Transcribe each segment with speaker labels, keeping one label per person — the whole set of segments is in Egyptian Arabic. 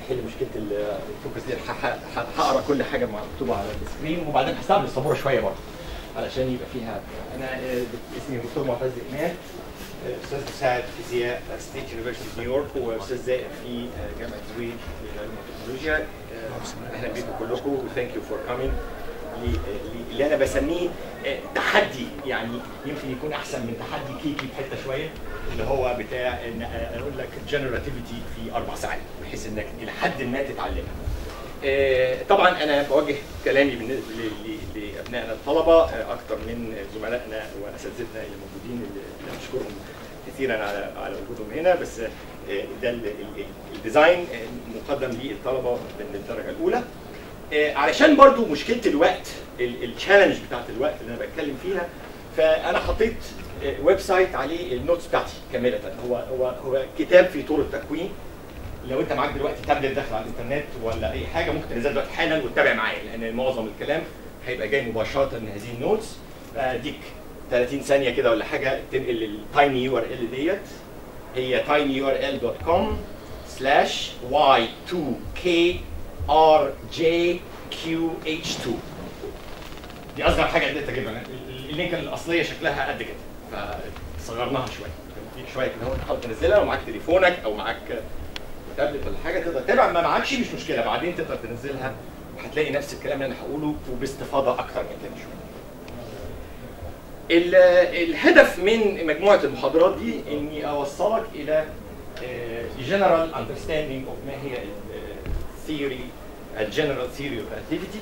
Speaker 1: نحل مشكله ال- الفوكس دي هح- ه- هقرا كل حاجه مكتوبه على السكرين وبعدين هستعمل السبوره شويه برضه علشان يبقى فيها انا آه، اسمي دكتور معتز ايمان آه، استاذ مساعد فيزياء ستيت يونيفرستي في نيويورك واستاذ زائر في آه، جامعه زويل للعلوم والتكنولوجيا آه، اهلا بكم كلكم ثانك يو فور كامينج اللي انا بسميه آه، تحدي يعني يمكن يكون احسن من تحدي كيكي بحته شويه اللي هو بتاع ان آه، اقول لك جنراتيفيتي في اربع ساعات بحيث انك الى حد ما تتعلمها. آه، طبعا انا بوجه كلامي بالنسبه ل- ل- لابنائنا الطلبه آه، اكثر من زملائنا واساتذتنا اللي موجودين اللي اللي بشكرهم كثيرا على على وجودهم هنا بس آه، ده ال- ال- الديزاين آه، مقدم للطلبه من الدرجه الاولى. آه، علشان برضو مشكله الوقت التشالنج بتاعت الوقت اللي انا بتكلم فيها فانا حطيت آه، ويب سايت عليه النوتس بتاعتي كامله هو هو هو كتاب في طور التكوين لو انت معاك دلوقتي تابلت داخل على الانترنت ولا اي حاجه ممكن تنزل دلوقتي حالا وتتابع معايا لان معظم الكلام هيبقى جاي مباشره من هذه النوتس اديك 30 ثانيه كده ولا حاجه تنقل التايني يو ار ال ديت هي tinyurl.com slash y2k rjqh2 دي اصغر حاجه قدرت اجيبها أنا ال- اللينك الاصليه شكلها قد كده فصغرناها شويه في شويه كده هو تحاول تنزلها لو معاك تليفونك او معاك تابلت ولا حاجه تقدر تتابع ما معكش مش مشكله بعدين تقدر تنزلها وهتلاقي نفس الكلام اللي انا هقوله وباستفاضه اكتر من كده شويه. ال- الهدف من مجموعه المحاضرات دي اني اوصلك الى جنرال اندرستاندينج اوف ما هي الثيوري الجنرال ثيوري اوف اكتيفيتي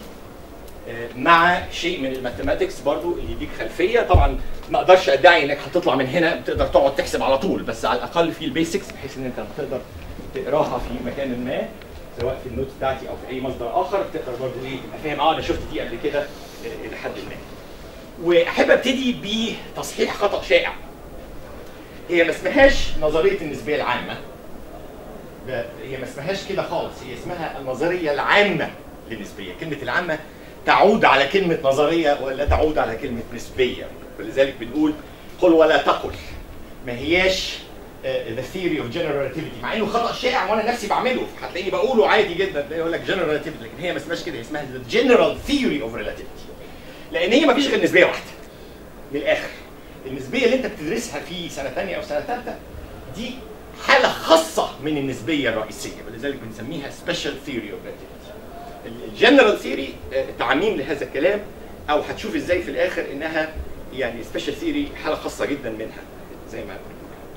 Speaker 1: مع شيء من الماثيماتكس برضو اللي يديك خلفيه طبعا ما اقدرش ادعي انك هتطلع من هنا بتقدر تقعد تحسب على طول بس على الاقل في البيسكس بحيث ان انت تقدر تقراها في مكان ما سواء في النوت بتاعتي او في اي مصدر اخر تقدر برضو ايه تبقى فاهم اه انا شفت دي قبل كده آه، الى حد ما. واحب ابتدي بتصحيح خطا شائع. هي ما اسمهاش نظريه النسبيه العامه. ده- هي ما اسمهاش كده خالص هي اسمها النظريه العامه للنسبيه، كلمه العامه تعود على كلمه نظريه ولا تعود على كلمه نسبيه، ولذلك بنقول قل ولا تقل. ما هياش ذا ثيوري اوف جنرال ريلاتيفيتي مع انه خطا شائع وانا نفسي بعمله هتلاقيني بقوله عادي جدا تلاقي يقول لك جنرال ريلاتيفيتي لكن هي ما اسمهاش كده هي اسمها ذا جنرال ثيوري اوف ريلاتيفيتي لان هي ما فيش غير نسبيه واحده من الاخر النسبيه اللي انت بتدرسها في سنه ثانيه او سنه ثالثه دي حاله خاصه من النسبيه الرئيسيه ولذلك بنسميها سبيشال ثيوري اوف ريلاتيفيتي الجنرال ثيوري تعميم لهذا الكلام او هتشوف ازاي في الاخر انها يعني سبيشال ثيوري حاله خاصه جدا منها زي ما بنقول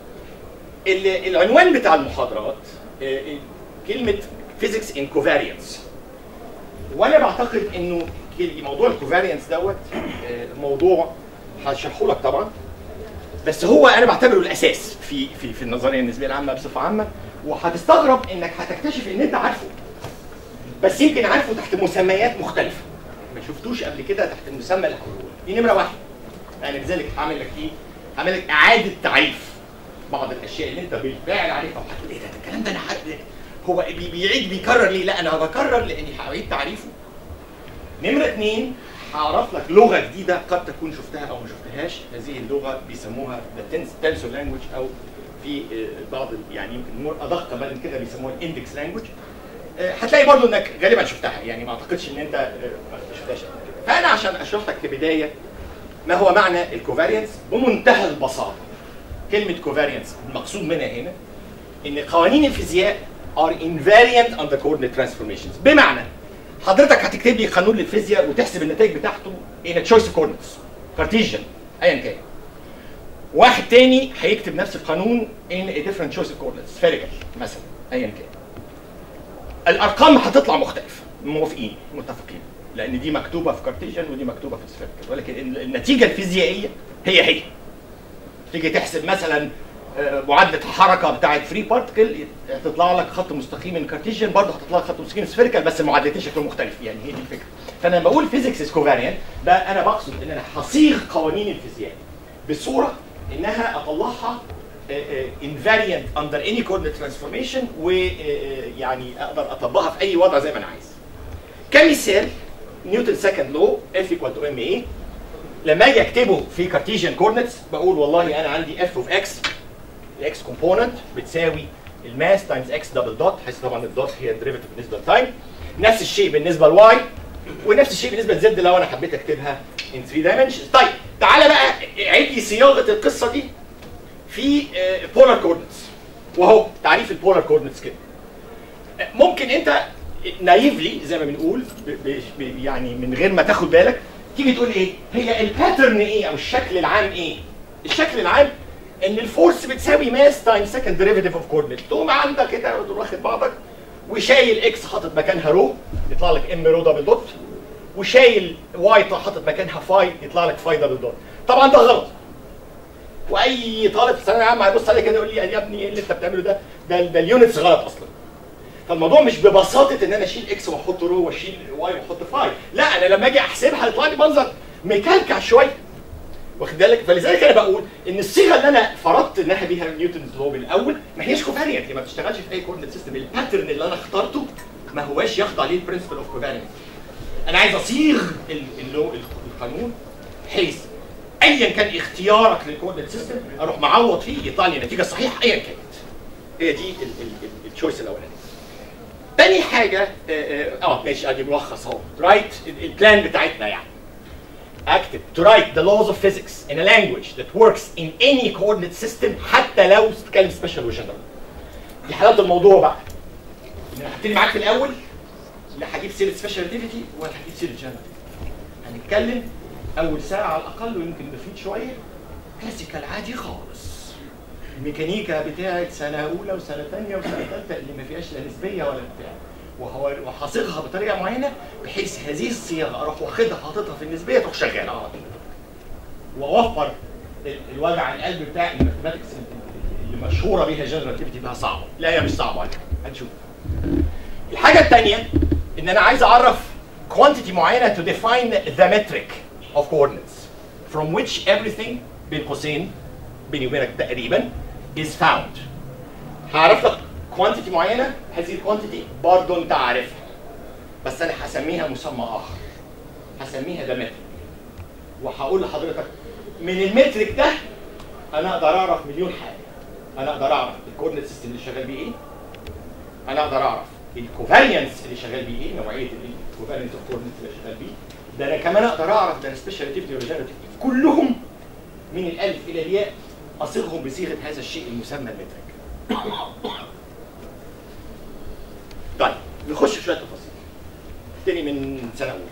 Speaker 1: ال- العنوان بتاع المحاضرات آه، كلمه فيزيكس ان كوفاريانس وانا بعتقد انه كل- موضوع الكوفاريانس دوت آه، موضوع هشرحه لك طبعا بس هو انا بعتبره الاساس في في في النظريه النسبيه العامه بصفه عامه وهتستغرب انك هتكتشف ان انت عارفه بس يمكن عارفه تحت مسميات مختلفه ما شفتوش قبل كده تحت المسمى اللي هقوله لك. دي نمره واحد يعني لذلك هعمل لك ايه؟ هعمل لك اعاده تعريف بعض الاشياء اللي انت بالفعل عارفها وهتقول ايه ده ده الكلام ده انا عارف هو بي- بيعيد بيكرر ليه؟ لا انا بكرر لاني هعيد تعريفه. نمره اثنين هعرف لك لغه جديده قد تكون شفتها او ما شفتهاش، هذه اللغه بيسموها تنسور لانجوج او في آه، بعض ال- يعني يمكن مور ادق بل من كده بيسموها الاندكس لانجوج. هتلاقي برضو انك غالبا شفتها يعني ما اعتقدش ان انت آه، ما شفتهاش قبل كده. فانا عشان اشرح لك كبدايه ما هو معنى الكوفاريانس بمنتهى البساطه. كلمه كوفاريانس المقصود منها هنا ان قوانين الفيزياء are invariant under coordinate transformations بمعنى حضرتك هتكتب لي قانون للفيزياء وتحسب النتائج بتاعته in a choice of coordinates كارتيجن ايا كان واحد تاني هيكتب نفس القانون in a different choice of coordinates spherical مثلا ايا كان الارقام هتطلع مختلفه موافقين متفقين لان دي مكتوبه في كارتيجن ودي مكتوبه في سفيريكال ولكن النتيجه الفيزيائيه هي هي تيجي تحسب مثلا آه، معادله الحركه بتاعت فري بارتكل تطلع لك خط مستقيم من كارتيجن برضه هتطلع لك خط مستقيم سفيريكال بس المعادلتين شكلهم مختلف يعني هي دي الفكره فانا لما بقول فيزيكس از كوفاريانت ده انا بقصد ان انا هصيغ قوانين الفيزياء بصوره انها اطلعها انفاريانت اندر اني كوردينيت ترانسفورميشن ويعني اقدر اطبقها في اي وضع زي ما انا عايز كمثال نيوتن سكند لو اف ايكوال تو ام اي لما اجي اكتبه في كارتيجن كوردينتس بقول والله انا عندي اف اوف اكس الاكس كومبوننت بتساوي الماس تايمز اكس دبل دوت حيث طبعا الدوت هي الديريفيتيف بالنسبه للتايم نفس الشيء بالنسبه لواي ونفس الشيء بالنسبه لزد لو انا حبيت اكتبها ان 3 دايمنشنز طيب تعالى بقى عيد لي صياغه القصه دي في بولار كوردنتس وهو تعريف البولار كوردنتس كده آه، ممكن انت نايفلي زي ما بنقول ب ب ب يعني من غير ما تاخد بالك تيجي تقول ايه هي الباترن ايه او الشكل العام ايه الشكل العام ان الفورس بتساوي ماس تايم سكند ديريفيتيف اوف كوردينيت تقوم عندك كده وتقوم واخد بعضك وشايل اكس حاطط مكانها رو يطلع لك ام رو دبل دوت وشايل واي حاطط مكانها فاي يطلع لك فاي دبل دوت طبعا ده غلط واي طالب في ثانويه عامه هيبص عليك كده يقول لي يا ابني ايه اللي انت بتعمله ده ده, ده اليونتس غلط اصلا فالموضوع مش ببساطه ان انا اشيل اكس واحط رو واشيل واي واحط فاي لا انا لما اجي احسبها يطلع لي منظر مكلكع شويه واخد بالك فلذلك انا بقول ان الصيغه اللي انا فرضت انها بيها نيوتنز لو من الاول ما هيش كوفاريانت هي ما بتشتغلش في اي كوردينيت سيستم الباترن اللي انا اخترته ما هواش يخضع ليه البرنسبل اوف كوفاريانت انا عايز اصيغ ال- اللو القانون بحيث ايا كان اختيارك للكوردينيت سيستم اروح معوض فيه يطلع لي نتيجه صحيحه ايا كانت هي دي التشويس الاولاني تاني حاجه اه, اه آه، ماشي ادي ملخص اهو رايت البلان بتاعتنا يعني اكتب to write the laws of physics in a language that works in any coordinate system حتى لو بتتكلم سبيشال وجنرال دي حلاوه الموضوع بقى ان انا هبتدي معاك في الاول لا هجيب سيره سبيشال ريليتيفيتي ولا هجيب سيره جنرال هنتكلم اول ساعه على الاقل ويمكن نفيد شويه كلاسيكال عادي خالص الميكانيكا بتاعت سنه اولى وسنه ثانيه وسنه ثالثه اللي ما فيهاش لا نسبيه ولا بتاع وهو وهصيغها بطريقه معينه بحيث هذه الصياغه اروح واخدها حاططها في النسبيه تروح شغاله على طول واوفر ال- الوجع القلب بتاع الماثماتكس اللي مشهوره بيها جنرال اكتيفيتي بها صعبه لا هي مش صعبه على فكرة. هنشوف الحاجه الثانيه ان انا عايز اعرف quantity معينه to define the metric of coordinates from which everything بين قوسين بيني وبينك تقريبا is found هعرف لك كوانتيتي معينه هذه الكوانتيتي برضه انت عارفها بس انا هسميها مسمى اخر هسميها ده مترك وهقول لحضرتك من المترك ده انا اقدر اعرف مليون حاجه انا اقدر اعرف الكوردينيت سيستم اللي شغال بيه ايه انا اقدر اعرف الكوفاريانس اللي شغال بيه ايه نوعيه الكوفاريانس اوف كوردينيت اللي شغال بيه ده انا كمان اقدر اعرف ده سبيشاليتيفيتي وريجنريتيفيتي كلهم من الالف الى الياء اصيغهم بصيغه هذا الشيء المسمى المترك طيب نخش في شويه تفاصيل نبتدي من سنه اولى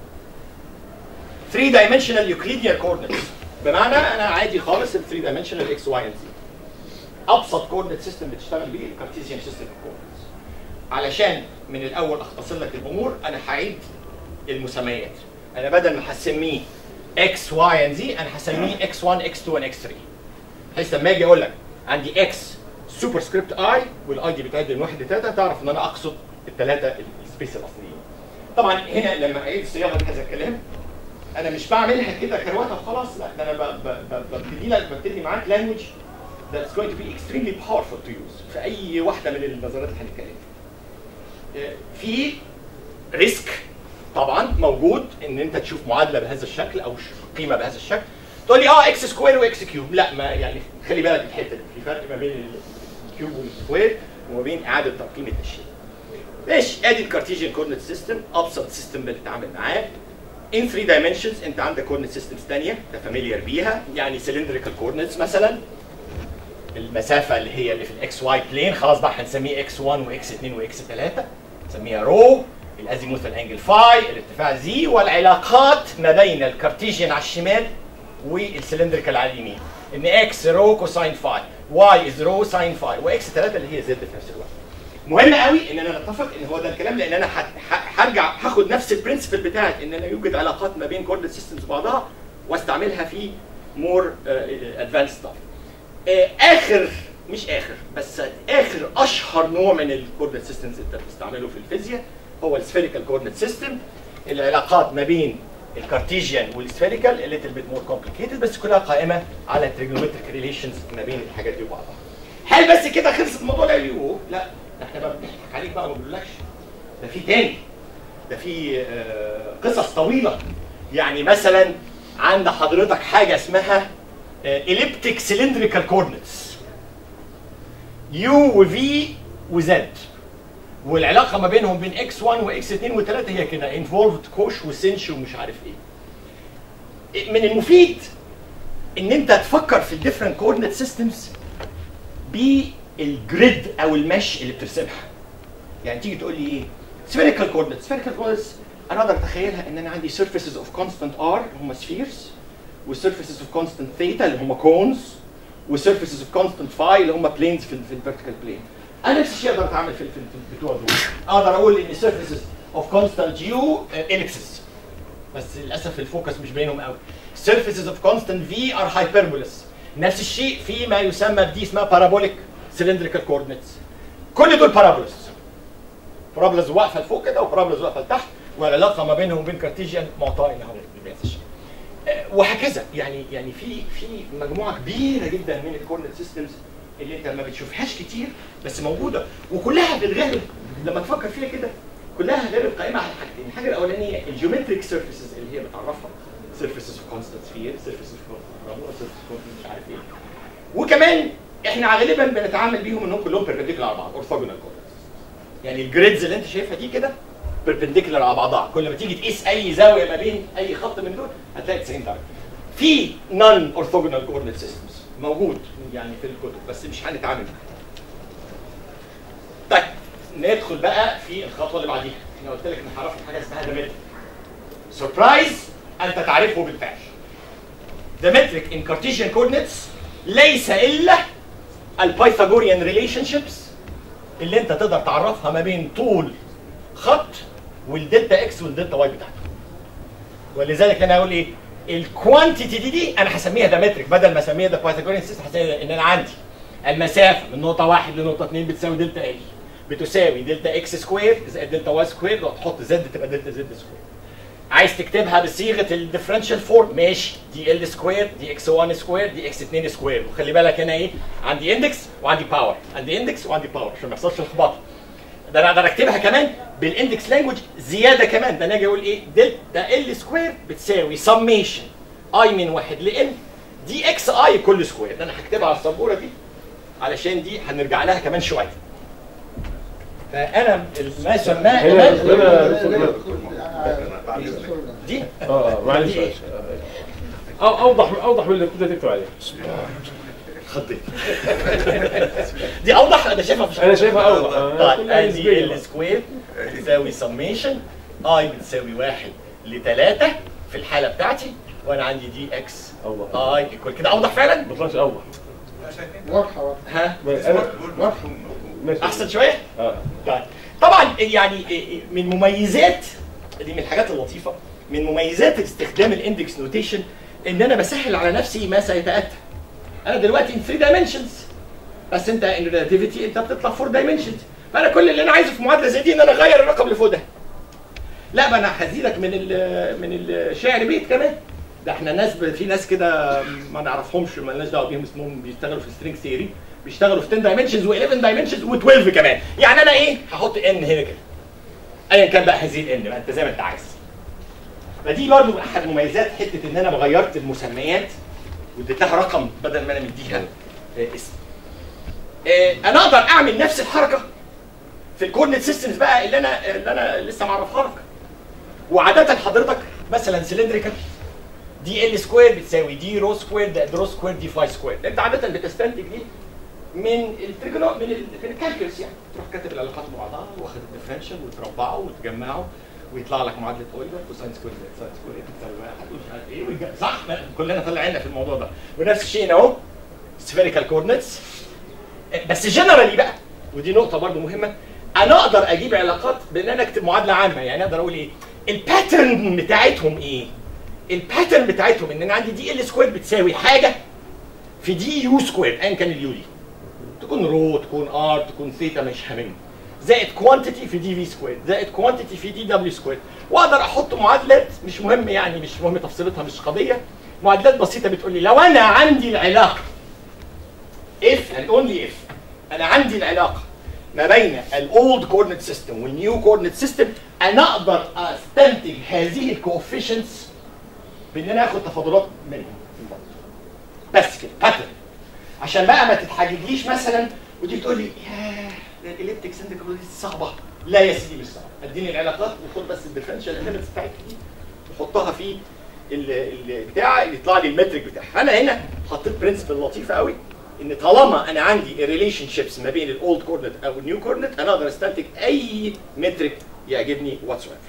Speaker 1: 3 dimensional Euclidean coordinates بمعنى انا عادي خالص ال 3 dimensional x y and z ابسط كوردينيت سيستم بتشتغل بيه الكارتيزيان سيستم كوردينيتس علشان من الاول اختصر لك الامور انا هعيد المسميات انا بدل ما هسميه x y and z انا هسميه x1 x2 and x3 بحيث لما اجي اقول لك عندي x سوبر سكريبت اي والاي دي بتعد من 1 ل 3 تعرف ان انا اقصد الثلاثه السبيس الاصليين طبعا هنا لما اعيد صياغه هذا الكلام انا مش بعملها كده كروته وخلاص لا ده انا ب- ب- ب- ببتدي لك ببتدي معاك لانجوج that's going to be extremely powerful to use في اي واحده من النظريات اللي هنتكلم فيها. آه، في ريسك طبعا موجود ان انت تشوف معادله بهذا الشكل او ش- قيمه بهذا الشكل تقول لي اه اكس سكوير واكس كيوب لا ما يعني خلي بالك من الحته دي في فرق ما بين الكيوب والسكوير وما بين اعاده ترقيم الاشياء ماشي ادي الكارتيجيان كوردينيت سيستم ابسط سيستم بنتعامل معاه in 3 dimensions انت عندك كوردينيت سيستمز ثانيه انت فاميليار بيها يعني cylindrical coordinates مثلا المسافه اللي هي اللي في الاكس واي بلين خلاص بقى هنسميه اكس 1 واكس 2 واكس 3 نسميها رو الازيموث الانجل فاي الارتفاع زي والعلاقات ما بين الكارتيجيان على الشمال والسلندريكال على اليمين ان اكس رو كوساين فاي واي از رو ساين فاي واكس 3 اللي هي زد في نفس الوقت مهم قوي ان انا نتفق ان هو ده الكلام لان انا هت- ه- هرجع هاخد نفس البرنسبل بتاعت ان انا يوجد علاقات ما بين كوردينيت سيستمز بعضها واستعملها في مور ادفانس ستاف اخر مش اخر بس اخر اشهر نوع من الكوردينيت سيستمز انت بتستعمله في الفيزياء هو السفيريكال كوردينيت سيستم العلاقات ما بين الكارتيجيان والسفيريكال اللي بيت مور كومبليكيتد بس كلها قائمه على تريجونومتريك ريليشنز ما بين الحاجات دي وبعضها هل بس كده خلص الموضوع ده يوه لا ده احنا بقى بنضحك عليك بقى ما بنقولكش ده في تاني ده في آه، قصص طويله يعني مثلا عند حضرتك حاجه اسمها elliptic cylindrical coordinates يو وفي وزد والعلاقه ما بينهم بين اكس 1 واكس 2 و3 هي كده انفولفد كوش وسنش ومش عارف ايه من المفيد ان انت تفكر في الديفرنت كوردينيت سيستمز بالجريد او المش اللي بترسمها يعني تيجي تقول لي ايه spherical coordinates spherical coordinates انا اقدر اتخيلها ان انا عندي surfaces of constant r اللي هم spheres و surfaces of constant theta اللي هم cones و surfaces of constant phi اللي هم planes في ال في الفيرتيكال بلين انا نفس الشيء اقدر اتعامل في ال- في ال- في بتوع دول اقدر اقول ان surfaces of constant u uh, ellipses بس للاسف الفوكس مش بينهم قوي surfaces of constant v are hyperbolas نفس الشيء في ما يسمى بدي اسمها parabolic cylindrical coordinates كل دول parabolas بارابلز واقفه لفوق كده وبارابلز واقفه لتحت والعلاقه ما بينهم وبين كارتيجيان معطاه هنا اهو بينسش وهكذا يعني يعني في في مجموعه كبيره جدا من الكورنت سيستمز اللي انت ما بتشوفهاش كتير بس موجوده وكلها في الغالب لما تفكر فيها كده كلها غالب قائمه على حاجتين الحاجه الاولانيه الجيومتريك سيرفيسز اللي هي بتعرفها سيرفيسز اوف كونستانت سفير سيرفيسز اوف سيرفيسز مش عارف ايه وكمان احنا غالبا بنتعامل بيهم انهم كلهم بيربنديكولار على بعض اورثوجونال كورنت يعني الجريدز اللي انت شايفها دي كده بيربنديكولار على بعضها كل ما تيجي تقيس اي زاويه ما بين اي خط من دول هتلاقي 90 درجه في نون اورثوجونال كوردينيت سيستمز موجود يعني في الكتب بس مش هنتعامل معاه طيب ندخل بقى في الخطوه اللي بعديها انا قلت لك ان هعرفك حاجه اسمها ديمتريك سربرايز انت تعرفه بالفعل ديمتريك ان كارتيجيان كوردينيتس ليس الا البايثاغوريان ريليشن شيبس اللي انت تقدر تعرفها ما بين طول خط والدلتا اكس والدلتا واي بتاعته ولذلك انا اقول ايه الكوانتيتي دي دي انا هسميها ده مترك بدل ما اسميها ده بايثاغوريان سيستم هسميها ان انا عندي المسافه من نقطه واحد لنقطه اثنين بتساوي دلتا ال بتساوي دلتا اكس سكوير زائد دلتا واي سكوير وتحط زد تبقى دلتا زد سكوير عايز تكتبها بصيغه الديفرنشال فورم ماشي دي ال سكوير دي اكس 1 سكوير دي اكس 2 سكوير وخلي بالك هنا ايه عندي اندكس وعندي باور عندي اندكس وعندي باور عشان ما يحصلش لخبطه ده انا اقدر اكتبها كمان بالاندكس لانجوج زياده كمان ده انا اجي اقول ايه دلتا ال سكوير بتساوي سميشن اي من واحد لان دي اكس اي كل سكوير ده انا هكتبها على السبوره دي علشان دي هنرجع لها كمان شويه فانا ما سماه
Speaker 2: هنا
Speaker 1: هنا
Speaker 2: هنا
Speaker 1: دي
Speaker 2: اه آه، معلش
Speaker 1: دي إيه؟
Speaker 2: معلش آه. أو اوضح اوضح من اللي كنت تكتب عليه
Speaker 1: خضيت دي اوضح انا شايفها في
Speaker 2: انا شايفها اوضح آه،
Speaker 1: طيب
Speaker 2: كلها
Speaker 1: ادي
Speaker 2: نسبية
Speaker 1: ال
Speaker 2: بقى.
Speaker 1: سكوير بتساوي سميشن اي بتساوي واحد لثلاثة في الحالة بتاعتي وانا عندي دي اكس
Speaker 2: اوضح
Speaker 1: اي ايكوال كده اوضح فعلا؟
Speaker 2: ما طلعش اوضح
Speaker 3: واضحه واضحه
Speaker 1: ها
Speaker 2: ما- انا
Speaker 3: واضحه
Speaker 2: ماشي
Speaker 1: احسن شوية؟
Speaker 2: اه
Speaker 1: طيب طبعا يعني من مميزات دي من الحاجات اللطيفة من مميزات استخدام الاندكس نوتيشن ان انا بسهل على نفسي ما سيتأتى انا دلوقتي in 3 dimensions بس انت ان ريلاتيفيتي انت بتطلع 4 dimensions فانا كل اللي انا عايزه في معادله زي دي ان انا اغير الرقم اللي فوق ده لا ما انا هزيدك من ال من الشعر بيت كمان ده احنا ناس ب- في ناس كده ما نعرفهمش ما لناش دعوه بيهم اسمهم بيشتغلوا في سترينج ثيوري بيشتغلوا في 10 دايمنشنز و11 دايمنشنز و12 كمان يعني انا ايه هحط ان هنا كده ايا كان بقى هذه الان بقى انت زي ما انت عايز فدي برضو احد مميزات حته ان انا غيرت المسميات واديت لها رقم بدل ما انا مديها آه، اسم آه، انا اقدر اعمل نفس الحركه في الكوردينيت سيستمز بقى اللي انا اللي انا لسه معرفها لك وعاده حضرتك مثلا سلندريكال دي ال سكوير بتساوي دي رو سكوير ده رو سكوير دي فاي سكوير انت عاده بتستنتج دي من التريجونو من ال- من الكالكولس يعني تروح كاتب العلاقات مع بعضها واخد الديفرنشال وتربعه وتجمعه ويطلع لك معادله اويلر كوساين سكوير زائد ساين سكوير بتساوي واحد ومش عارف ايه ويتج- صح ما- كلنا طلعنا في الموضوع ده ونفس الشيء هنا اهو سفيريكال كوردينتس بس جنرالي بقى ودي نقطه برضو مهمه انا اقدر اجيب علاقات بان انا اكتب معادله عامه يعني اقدر اقول ايه الباترن بتاعتهم ايه الباترن بتاعتهم ان انا عندي دي ال سكوير بتساوي حاجه في دي يو سكوير ايا كان اليو دي تكون رو تكون ار تكون ثيتا مش هاممني زائد كوانتيتي في دي في سكوير زائد كوانتيتي في دي دبليو سكوير واقدر احط معادلات مش مهم يعني مش مهم تفصيلتها مش قضيه معادلات بسيطه بتقول لي لو انا عندي العلاقه if and only if انا عندي العلاقه ما بين الاولد كوردينيت سيستم والنيو كوردينيت سيستم انا اقدر استنتج هذه الكوفيشنتس بان انا اخد تفاضلات منهم بس كده باترن عشان بقى ما تتحججليش مثلا ودي بتقول لي ياه ده الاليبتيك سنتيكال دي صعبه لا يا سيدي مش صعبه اديني العلاقات وخد بس الديفرنشال اليمنتس بتاعتك دي وحطها في ال- ال- بتاع اللي يطلع لي المترك بتاعها انا هنا حطيت برنسبل لطيفه قوي ان طالما انا عندي ريليشن شيبس ما بين الاولد كوردينت او النيو كوردينت انا اقدر استنتج اي مترك يعجبني واتس ايفر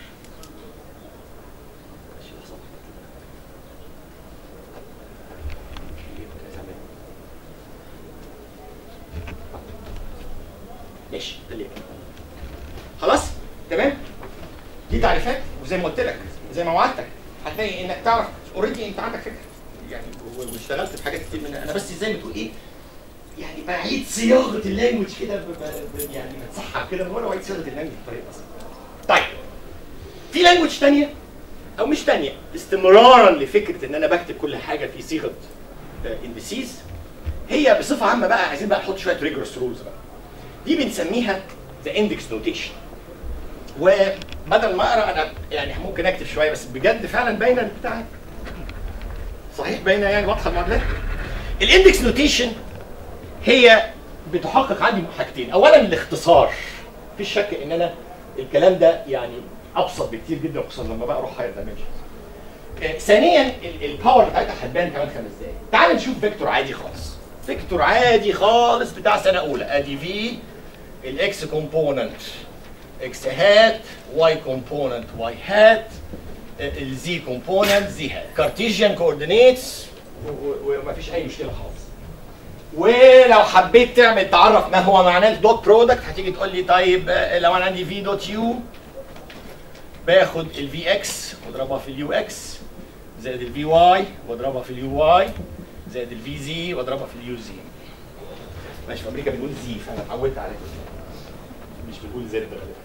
Speaker 1: ماشي ده اللي خلاص تمام دي تعريفات وزي ما قلت لك زي ما وعدتك هتلاقي انك تعرف اوريدي انت عندك فكره يعني و- واشتغلت في حاجات كتير منها انا بس زي ما تقول ايه يعني بعيد صياغه اللانجوج كده ب- ب- ب- يعني بتسحب كده من ورا واعيد صياغه اللانجوج بطريقه بسيطه طيب في لانجوج ثانيه او مش ثانيه استمرارا لفكره ان انا بكتب كل حاجه في صيغه اندسيز هي بصفه عامه بقى عايزين بقى نحط شويه ريجرس رولز بقى دي بنسميها ذا اندكس نوتيشن وبدل ما اقرا انا يعني ممكن اكتب شويه بس بجد فعلا باينه البتاع صحيح باينه يعني واضحه المعادلات الاندكس نوتيشن هي بتحقق عندي حاجتين اولا الاختصار مفيش شك ان انا الكلام ده يعني ابسط بكتير جدا خصوصا لما بقى اروح هاير دايمنشن ثانيا ال- الباور بتاعتها هتبان كمان خمس دقايق تعال نشوف فيكتور عادي خالص فيكتور عادي خالص بتاع سنه اولى ادي في الاكس كومبوننت اكس هات واي كومبوننت واي هات الزي كومبوننت زي هات كارتيجيان كوردينيتس ومفيش اي مشكله خالص ولو حبيت تعمل تعرف ما هو معناه الدوت برودكت هتيجي تقول لي طيب آه، لو انا عندي في دوت يو باخد الفي اكس واضربها في اليو اكس زائد الفي واي واضربها في اليو واي زائد الفي زي واضربها في اليو زي ماشي في امريكا بنقول زي فانا اتعودت على كده مش بنقول زد غالبا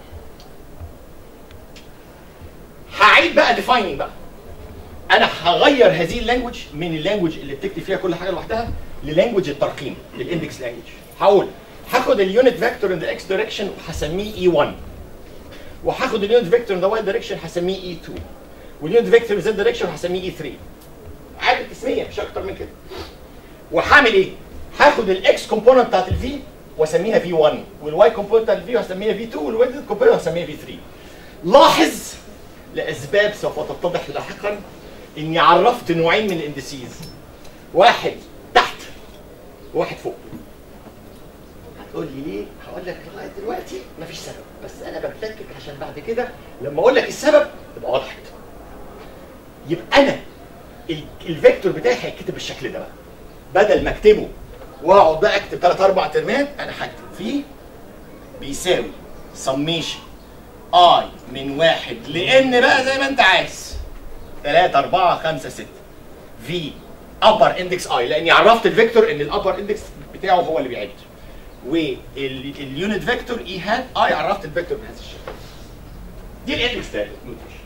Speaker 1: هعيد بقى ديفايننج بقى انا هغير هذه اللانجوج من اللانجوج اللي بتكتب فيها كل حاجه لوحدها للانجوج الترقيم للاندكس لانجوج هقول هاخد اليونت فيكتور ان ذا اكس دايركشن وهسميه اي 1 وهاخد اليونت فيكتور ان ذا واي دايركشن هسميه اي 2 واليونت فيكتور ان زد دايركشن هسميه اي 3 عادي تسميه مش اكتر من كده وهعمل ايه؟ هاخد الاكس كومبوننت بتاعت الفي واسميها في 1 والواي كومبوننت بتاعت الفي واسميها في 2 والواي كومبوننت هسميها في 3 لاحظ لاسباب سوف تتضح لاحقا اني عرفت نوعين من الاندسيز واحد تحت وواحد فوق هتقول لي ليه؟ هقول لك لغايه دلوقتي مفيش سبب بس انا بتلكك عشان بعد كده لما اقول لك السبب تبقى وضحت يبقى انا ال- الفيكتور بتاعي هيتكتب بالشكل ده بقى بدل ما اكتبه واقعد بقى اكتب ثلاث اربع ترمات انا هكتب فيه بيساوي سميشن اي من واحد لان بقى زي ما انت عايز 3 4 5 6 في ابر اندكس اي لاني عرفت الفيكتور ان الابر اندكس بتاعه هو اللي بيعد واليونت فيكتور اي هات اي عرفت الفيكتور بهذا الشكل دي الاندكس ده نوتيشن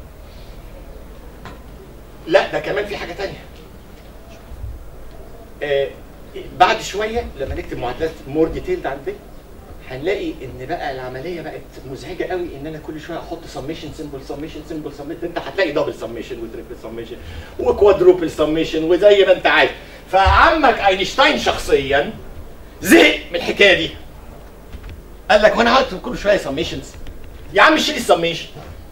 Speaker 1: لا ده كمان في حاجه تانية آه بعد شويه لما نكتب معادلات مور ديتيلد عن ده هنلاقي ان بقى العمليه بقت مزعجه قوي ان انا كل شويه احط سميشن سمبل سميشن سمبل سميشن انت هتلاقي دبل سميشن وتريبل سميشن وكوادروبل سميشن وزي ما انت عايز فعمك اينشتاين شخصيا زهق من الحكايه دي قال لك وانا هكتب كل شويه سميشنز يا عم شيل السميشن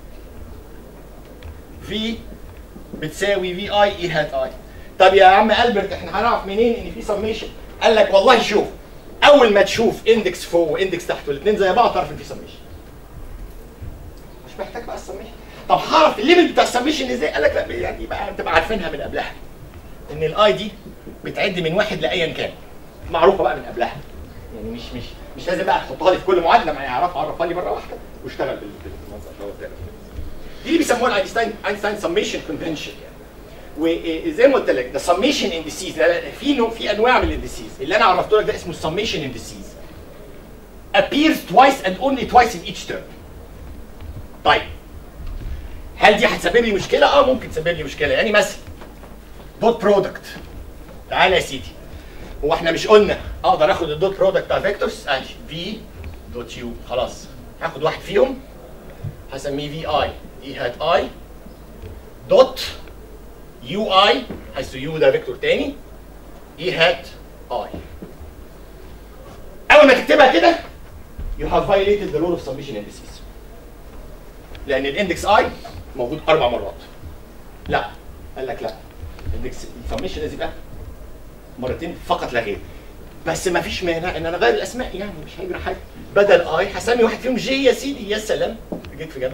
Speaker 1: في بتساوي في اي اي هات اي طب يا عم البرت احنا هنعرف منين ان في سميشن قال لك والله شوف اول ما تشوف اندكس فوق واندكس تحت والاثنين زي بعض تعرف ان في سميشن مش محتاج بقى السميشن طب هعرف الليميت بتاع السميشن ازاي قال لك لا يعني بقى تبقى عارفينها من قبلها ان الاي دي بتعد من واحد لايا كان معروفه بقى من قبلها يعني مش مش مش لازم بقى تحطها لي في كل معادله ما يعرفها عرفها لي مره واحده واشتغل بال- بالمنظر اللي هو بتاعه. دي اللي بيسموها الاينشتاين اينشتاين سميشن كونفنشن يعني وزي ما قلت لك ده سميشن اندسيز في نوع في انواع من الاندسيز اللي انا عرفته لك ده اسمه سميشن اندسيز appears twice and only twice in each term طيب هل دي هتسبب لي مشكله؟ اه ممكن تسبب لي مشكله يعني مثلا دوت برودكت تعالى يا سيدي هو احنا مش قلنا اقدر اخد الدوت برودكت بتاع فيكتورز ادي في دوت يو خلاص هاخد واحد فيهم هسميه في اي اي هات اي دوت يو اي حيث يو ده فيكتور تاني اي هات اي اول ما تكتبها كده you have violated the rule of submission indices لان الاندكس اي موجود اربع مرات لا قال لك لا الاندكس السبمشن لازم يبقى مرتين فقط لا غير بس ما فيش مانع ان انا اغير الاسماء يعني مش هيجرى حاجه بدل اي هسمي واحد فيهم جي يا سيدي يا سلام جيت في جنب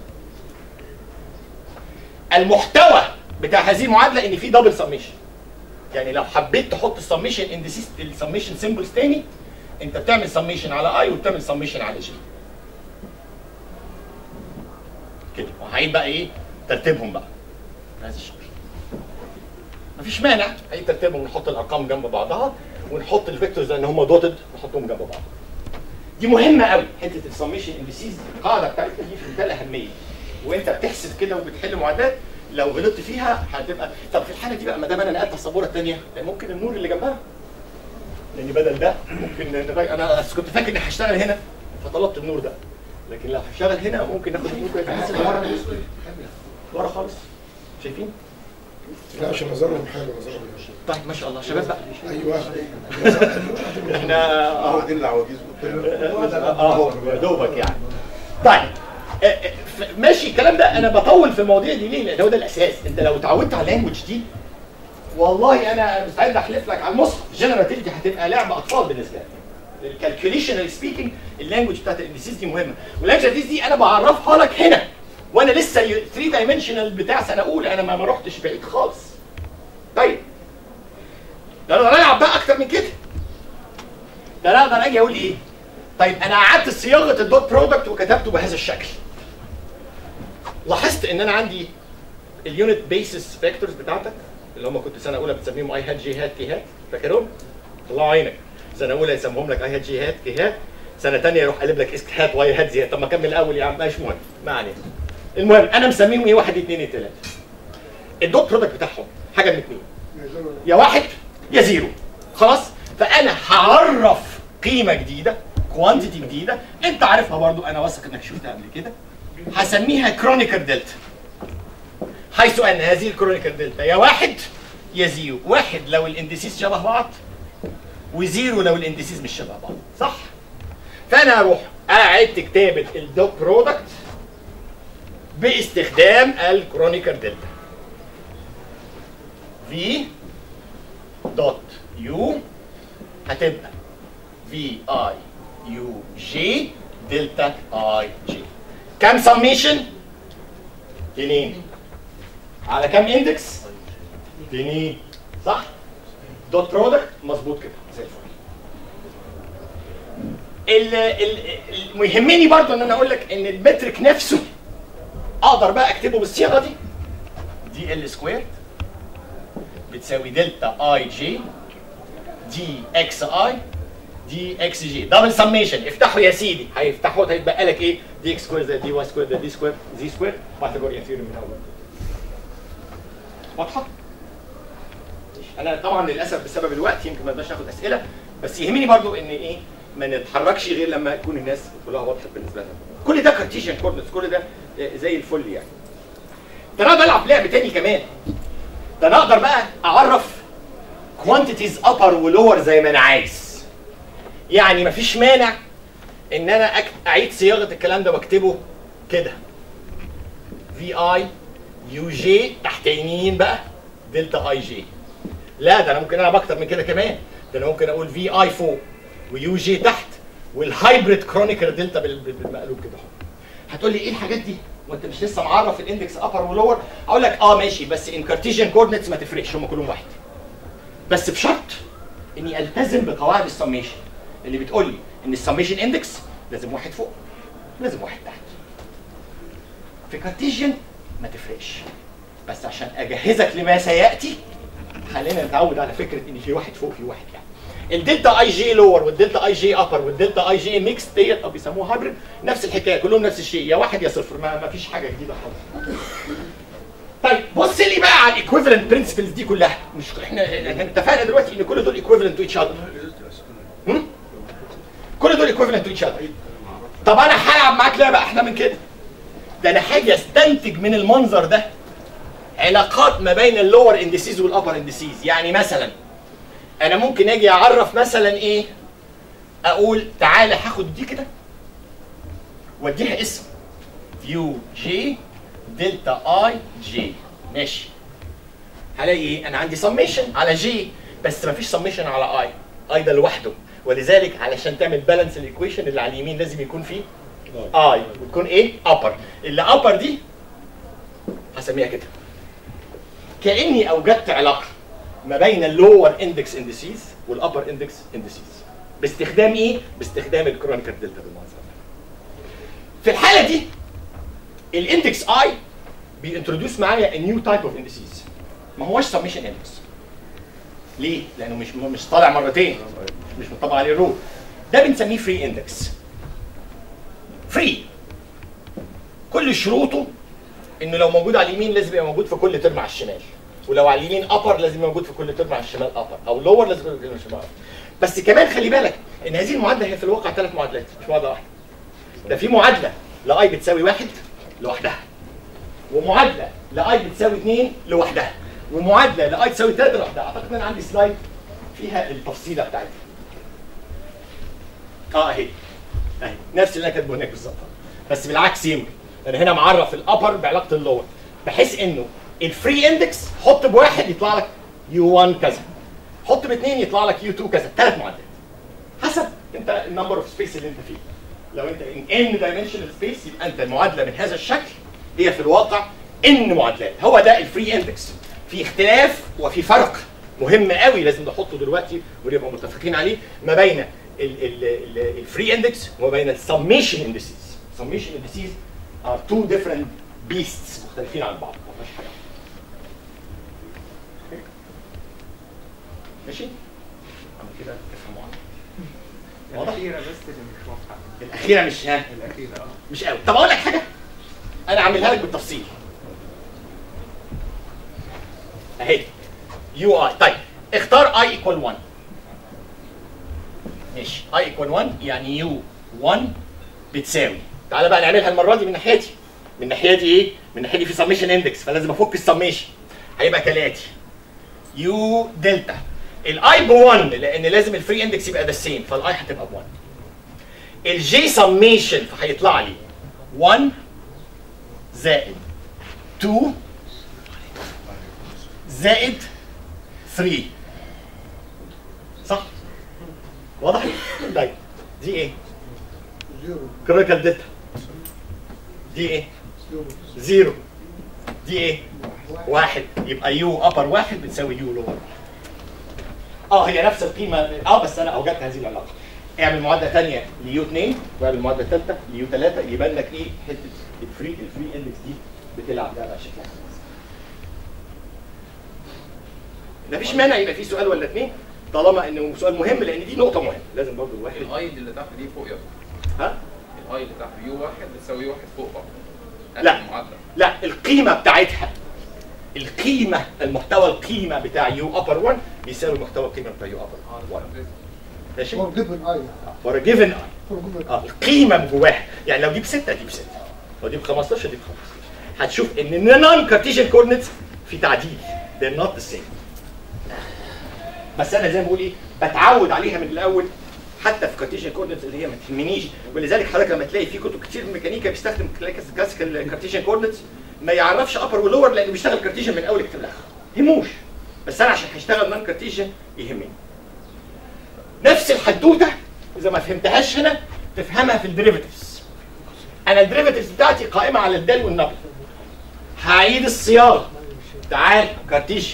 Speaker 1: المحتوى بتاع هذه المعادله ان في دبل سبمشن يعني لو حبيت تحط السبمشن اندسيس السبمشن سيمبلز تاني انت بتعمل سبمشن على اي وبتعمل سبمشن على جي كده وهعيد بقى ايه ترتيبهم بقى بهذا الشكل مفيش مانع اي ترتيبهم نحط الارقام جنب بعضها ونحط الفيكتورز لان هم دوتد نحطهم جنب بعض دي مهمه قوي حته السميشن اندسيز القاعده بتاعتنا دي في منتهى الاهميه وانت بتحسب كده وبتحل معادلات لو غلطت فيها هتبقى طب في الحاله دي بقى ما دام انا نقلت السبوره الثانيه ممكن النور اللي جنبها لان بدل ده ممكن نغير انا أصل كنت فاكر اني هشتغل هنا فطلبت النور ده لكن لو هشتغل هنا ممكن ناخد النور كده بحيث إن ورا ورا خالص شايفين؟
Speaker 3: لا عشان نظرهم حلو نظرهم
Speaker 1: طيب ما شاء الله شباب بقى
Speaker 3: ايوه
Speaker 1: احنا اهو
Speaker 4: قاعدين العواجيز قدام
Speaker 1: اهو يا دوبك يعني طيب آه، آه، ف- ماشي الكلام ده انا بطول في المواضيع دي ليه؟ لان هو ده الاساس انت لو اتعودت على اللانجوج دي والله انا مستعد احلف لك على المصحف جنراتيفيتي هتبقى لعبه اطفال بالنسبه لك الكالكوليشنال سبيكينج اللانجوج بتاعت الاندسيس دي مهمه واللانجوج دي انا بعرفها لك هنا وانا لسه 3 دايمنشنال بتاع سنه اولى انا ما ما رحتش بعيد خالص طيب ده انا العب بقى اكتر من كده ده انا اقدر اجي اقول ايه طيب انا قعدت صياغه الدوت برودكت وكتبته بهذا الشكل لاحظت ان انا عندي اليونت بيسس فاكتورز بتاعتك اللي هم كنت سنه اولى بتسميهم اي هات جي هات كي هات فاكرهم؟ طلعوا عينك سنه اولى يسموهم لك اي هات جي هات كي هات سنه ثانيه يروح قلب لك اسك هات واي هات زي هات طب ما كمل الاول يا عم مش مهم ما علينا المهم انا مسميهم ايه واحد اثنين ثلاثه الدوت برودكت بتاعهم حاجه من اثنين يا واحد يا زيرو خلاص فانا هعرف قيمه جديده كوانتيتي جديده انت عارفها برضو انا واثق انك شفتها قبل كده هسميها كرونيكر دلتا حيث ان هذه الكرونيكر دلتا يا واحد يا زيرو واحد لو الاندسيس شبه بعض وزيرو لو الاندسيس مش شبه بعض صح فانا اروح اعيد كتابه الدوت برودكت باستخدام الكرونيكر دلتا في دوت يو هتبقى في اي يو جي دلتا اي جي كام سميشن؟ اتنين على كام اندكس؟ اتنين صح؟ دوت برودكت مظبوط كده زي الفل ال- ال- ال- يهمني برضو ان انا اقول لك ان المترك نفسه اقدر بقى اكتبه بالصيغه دي دي ال سكوير بتساوي دلتا اي جي دي اكس اي دي اكس جي دبل سميشن افتحوا يا سيدي هيفتحوا هيتبقى لك ايه دي اكس سكوير زائد دي واي سكوير زائد دي سكوير زي سكوير بايثاغوريان ثيوري من اول واضحه؟ انا طبعا للاسف بسبب الوقت يمكن ما نقدرش ناخد اسئله بس يهمني برضو ان ايه ما نتحركش غير لما تكون الناس كلها واضحه بالنسبه لها كل ده كارتيشن كوردنتس كل ده آه، زي الفل يعني ده انا اقدر العب لعب تاني كمان ده انا اقدر بقى اعرف كوانتيتيز ابر ولور زي ما انا عايز يعني مفيش مانع ان انا أك- اعيد صياغه الكلام ده واكتبه كده في اي يو جي تحت يمين بقى دلتا اي جي لا ده انا ممكن العب اكتر من كده كمان ده انا ممكن اقول في اي فوق ويو جي تحت والهايبريد كرونيكر دلتا بال- بال- بالمقلوب كده هتقول لي ايه الحاجات دي وانت مش لسه معرف الاندكس ابر ولور اقول لك اه ماشي بس ان كارتيجن كوردينتس ما تفرقش هم كلهم واحد بس بشرط اني التزم بقواعد السميشن اللي بتقول لي ان السميشن اندكس لازم واحد فوق لازم واحد تحت في كارتيجن ما تفرقش بس عشان اجهزك لما سياتي خلينا نتعود على فكره ان في واحد فوق في واحد تحت الدلتا اي جي لور والدلتا اي جي ابر والدلتا اي جي ميكس ديت او بيسموها هايبريد نفس الحكايه كلهم نفس الشيء يا واحد يا صفر ما, ما فيش حاجه جديده خالص طيب بص لي بقى على الايكويفالنت برنسبلز دي كلها مش احنا احنا اتفقنا دلوقتي ان كل دول ايكويفالنت تو ايتش اذر كل دول ايكويفالنت تو ايتش اذر طب انا هلعب معاك لعبه احلى من كده ده انا هاجي استنتج من المنظر ده علاقات ما بين اللور اندسيز والابر اندسيز يعني مثلا انا ممكن اجي اعرف مثلا ايه اقول تعالى هاخد دي كده واديها اسم يو جي دلتا اي جي ماشي هلاقي ايه انا عندي سميشن على جي بس مفيش سميشن على اي اي ده لوحده ولذلك علشان تعمل بالانس الايكويشن اللي على اليمين لازم يكون فيه اي وتكون ايه ابر اللي ابر دي هسميها كده كاني اوجدت علاقه ما بين اللور اندكس اندسيز والابر اندكس اندسيز باستخدام ايه باستخدام الكرونيكال دلتا بالمنظر ده. في الحاله دي الاندكس اي بينتروديوس معايا نيو تايب اوف اندسيز ما هوش سبمشن اندكس ليه؟ لانه مش مش طالع مرتين مش مطبق عليه الرول ده بنسميه فري اندكس فري كل شروطه انه لو موجود على اليمين لازم يبقى موجود في كل ترم على الشمال ولو على اليمين ابر لازم يبقى موجود في كل ترم على الشمال ابر او لور لازم يبقى موجود في الشمال upper. بس كمان خلي بالك ان هذه المعادله هي في الواقع ثلاث معادلات مش معادله واحده ده في معادله لاي بتساوي واحد لوحدها ومعادله لاي بتساوي اثنين لوحدها ومعادله لاي تساوي ثلاثه لوحدها اعتقد ان انا عندي سلايد فيها التفصيله بتاعتها اه اهي اهي نفس اللي انا كاتبه هناك بالظبط بس بالعكس يمكن انا هنا معرف الابر بعلاقه اللور بحيث انه الفري اندكس حط بواحد يطلع لك يو 1 كذا حط باثنين يطلع لك يو 2 كذا ثلاث معادلات حسب انت النمبر اوف سبيس اللي انت فيه لو انت ان ان دايمنشنال سبيس يبقى انت المعادله من هذا الشكل هي في الواقع ان معادلات هو ده الفري اندكس في اختلاف وفي فرق مهم قوي لازم نحطه دلوقتي ونبقى متفقين عليه ما بين الفري اندكس وما بين السميشن اندسيز سميشن اندسيز are two different beasts مختلفين عن بعض ما فيهاش حاجه ماشي؟ عمل كده تفهموا عنها واضح؟
Speaker 5: الأخيرة بس اللي مش واضحة
Speaker 1: الاخيره مش ها
Speaker 5: الأخيرة اه
Speaker 1: مش قوي طب اقول لك حاجه انا عاملها لك بالتفصيل اهي يو اي طيب اختار اي ايكوال 1 ماشي اي ايكوال 1 يعني يو 1 بتساوي تعالى بقى نعملها المره دي من ناحيتي من ناحيتي ايه من ناحيتي في سميشن اندكس فلازم افك السميشن هيبقى كالاتي يو دلتا الاي ب 1 لان لازم الفري اندكس يبقى ده السيم فالاي هتبقى ب 1 الجي سميشن فهيطلع لي 1 زائد 2 زائد 3 صح؟ واضح؟ طيب دي ايه؟
Speaker 3: زيرو
Speaker 1: كرونيكال دلتا دي ايه؟
Speaker 3: زيرو
Speaker 1: زيرو دي ايه؟ واحد يبقى يو ابر واحد بتساوي يو لور اه هي نفس القيمه اه بس انا اوجدت هذه العلاقه اعمل معادله ثانيه ليو 2 واعمل معادله ثالثه ليو 3 يبان لك ايه حته الفري الفري اندكس دي بتلعب ده على شكلها مفيش مانع يبقى في سؤال ولا اثنين طالما انه سؤال مهم لان دي نقطه مهمه لازم برضه الواحد
Speaker 6: الاي اللي تحت دي فوق يا
Speaker 1: ها
Speaker 6: الاي اللي تحت يو واحد بتساوي واحد فوق بعض
Speaker 1: لا.
Speaker 6: آخر المعادله
Speaker 1: لا القيمه بتاعتها القيمه المحتوى القيمه بتاع يو ابر 1 بيساوي محتوى القيمه بتاع يو ابر 1 ماشي
Speaker 3: فور جيفن اي
Speaker 1: فور جيفن
Speaker 3: فور جيفن
Speaker 1: اه القيمه من جواها يعني لو دي بسته دي بسته لو دي ب 15 دي ب 15 هتشوف ان النون كارتيشن كوردينتس في تعديل they're not the same بس انا زي ما بقول ايه بتعود عليها من الاول حتى في كارتيشن كوردينتس اللي هي ما تهمنيش ولذلك حضرتك لما تلاقي في كتب كتير ميكانيكا بيستخدم كلاسيكال كارتيشن كوردينتس ما يعرفش ابر ولور لانه بيشتغل كارتيشن من اول كتاب لاخر يهموش بس انا عشان هشتغل نون كارتيشن يهمني نفس الحدوته اذا ما فهمتهاش هنا تفهمها في الديريفيتيفز انا الديريفيتيفز بتاعتي قائمه على الدال والنبل هعيد الصياغه تعال كارتيشن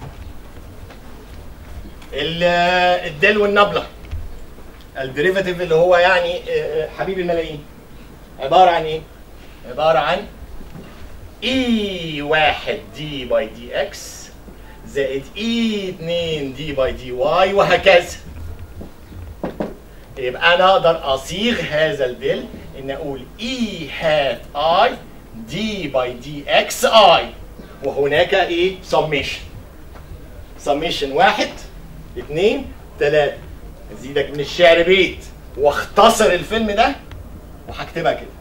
Speaker 1: ال- الدال والنبله الديريفيتيف اللي هو يعني آه، حبيب الملايين عباره عن ايه؟ عباره عن اي واحد دي باي دي اكس زائد اي 2 دي باي دي واي وهكذا يبقى انا اقدر اصيغ هذا الدل ان اقول اي هات اي دي باي دي اكس اي وهناك ايه سميشن سميشن واحد اثنين ثلاثة ازيدك من الشعر بيت واختصر الفيلم ده وهكتبها كده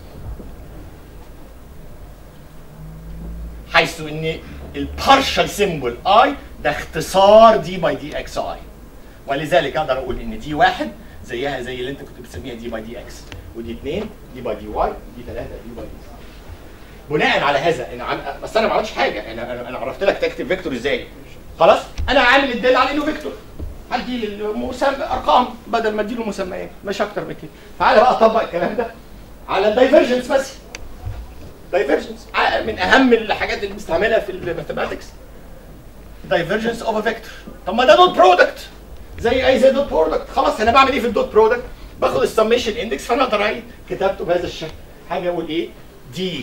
Speaker 1: حيث ان البارشال سيمبل اي ده اختصار دي باي دي اكس اي ولذلك اقدر اقول ان دي واحد زيها زي اللي انت كنت بتسميها دي باي دي اكس ودي 2 دي باي دي واي دي 3 دي باي دي بناء على هذا انا عم... بس انا ما عملتش حاجه انا انا, أنا عرفت لك تكتب فيكتور ازاي خلاص انا عامل الدال على انه فيكتور هدي المسمى ارقام بدل ما اديله مسميات مش اكتر من كده تعالى بقى اطبق الكلام ده على الدايفرجنس بس دايفرجنس من اهم الحاجات اللي بنستعملها في الماثيماتكس دايفرجنس اوف ا فيكتور طب ما ده دوت برودكت زي اي زي دوت برودكت خلاص انا بعمل ايه في الدوت برودكت باخد السميشن اندكس فانا اقدر اعيد كتبته بهذا الشكل حاجه اقول ايه دي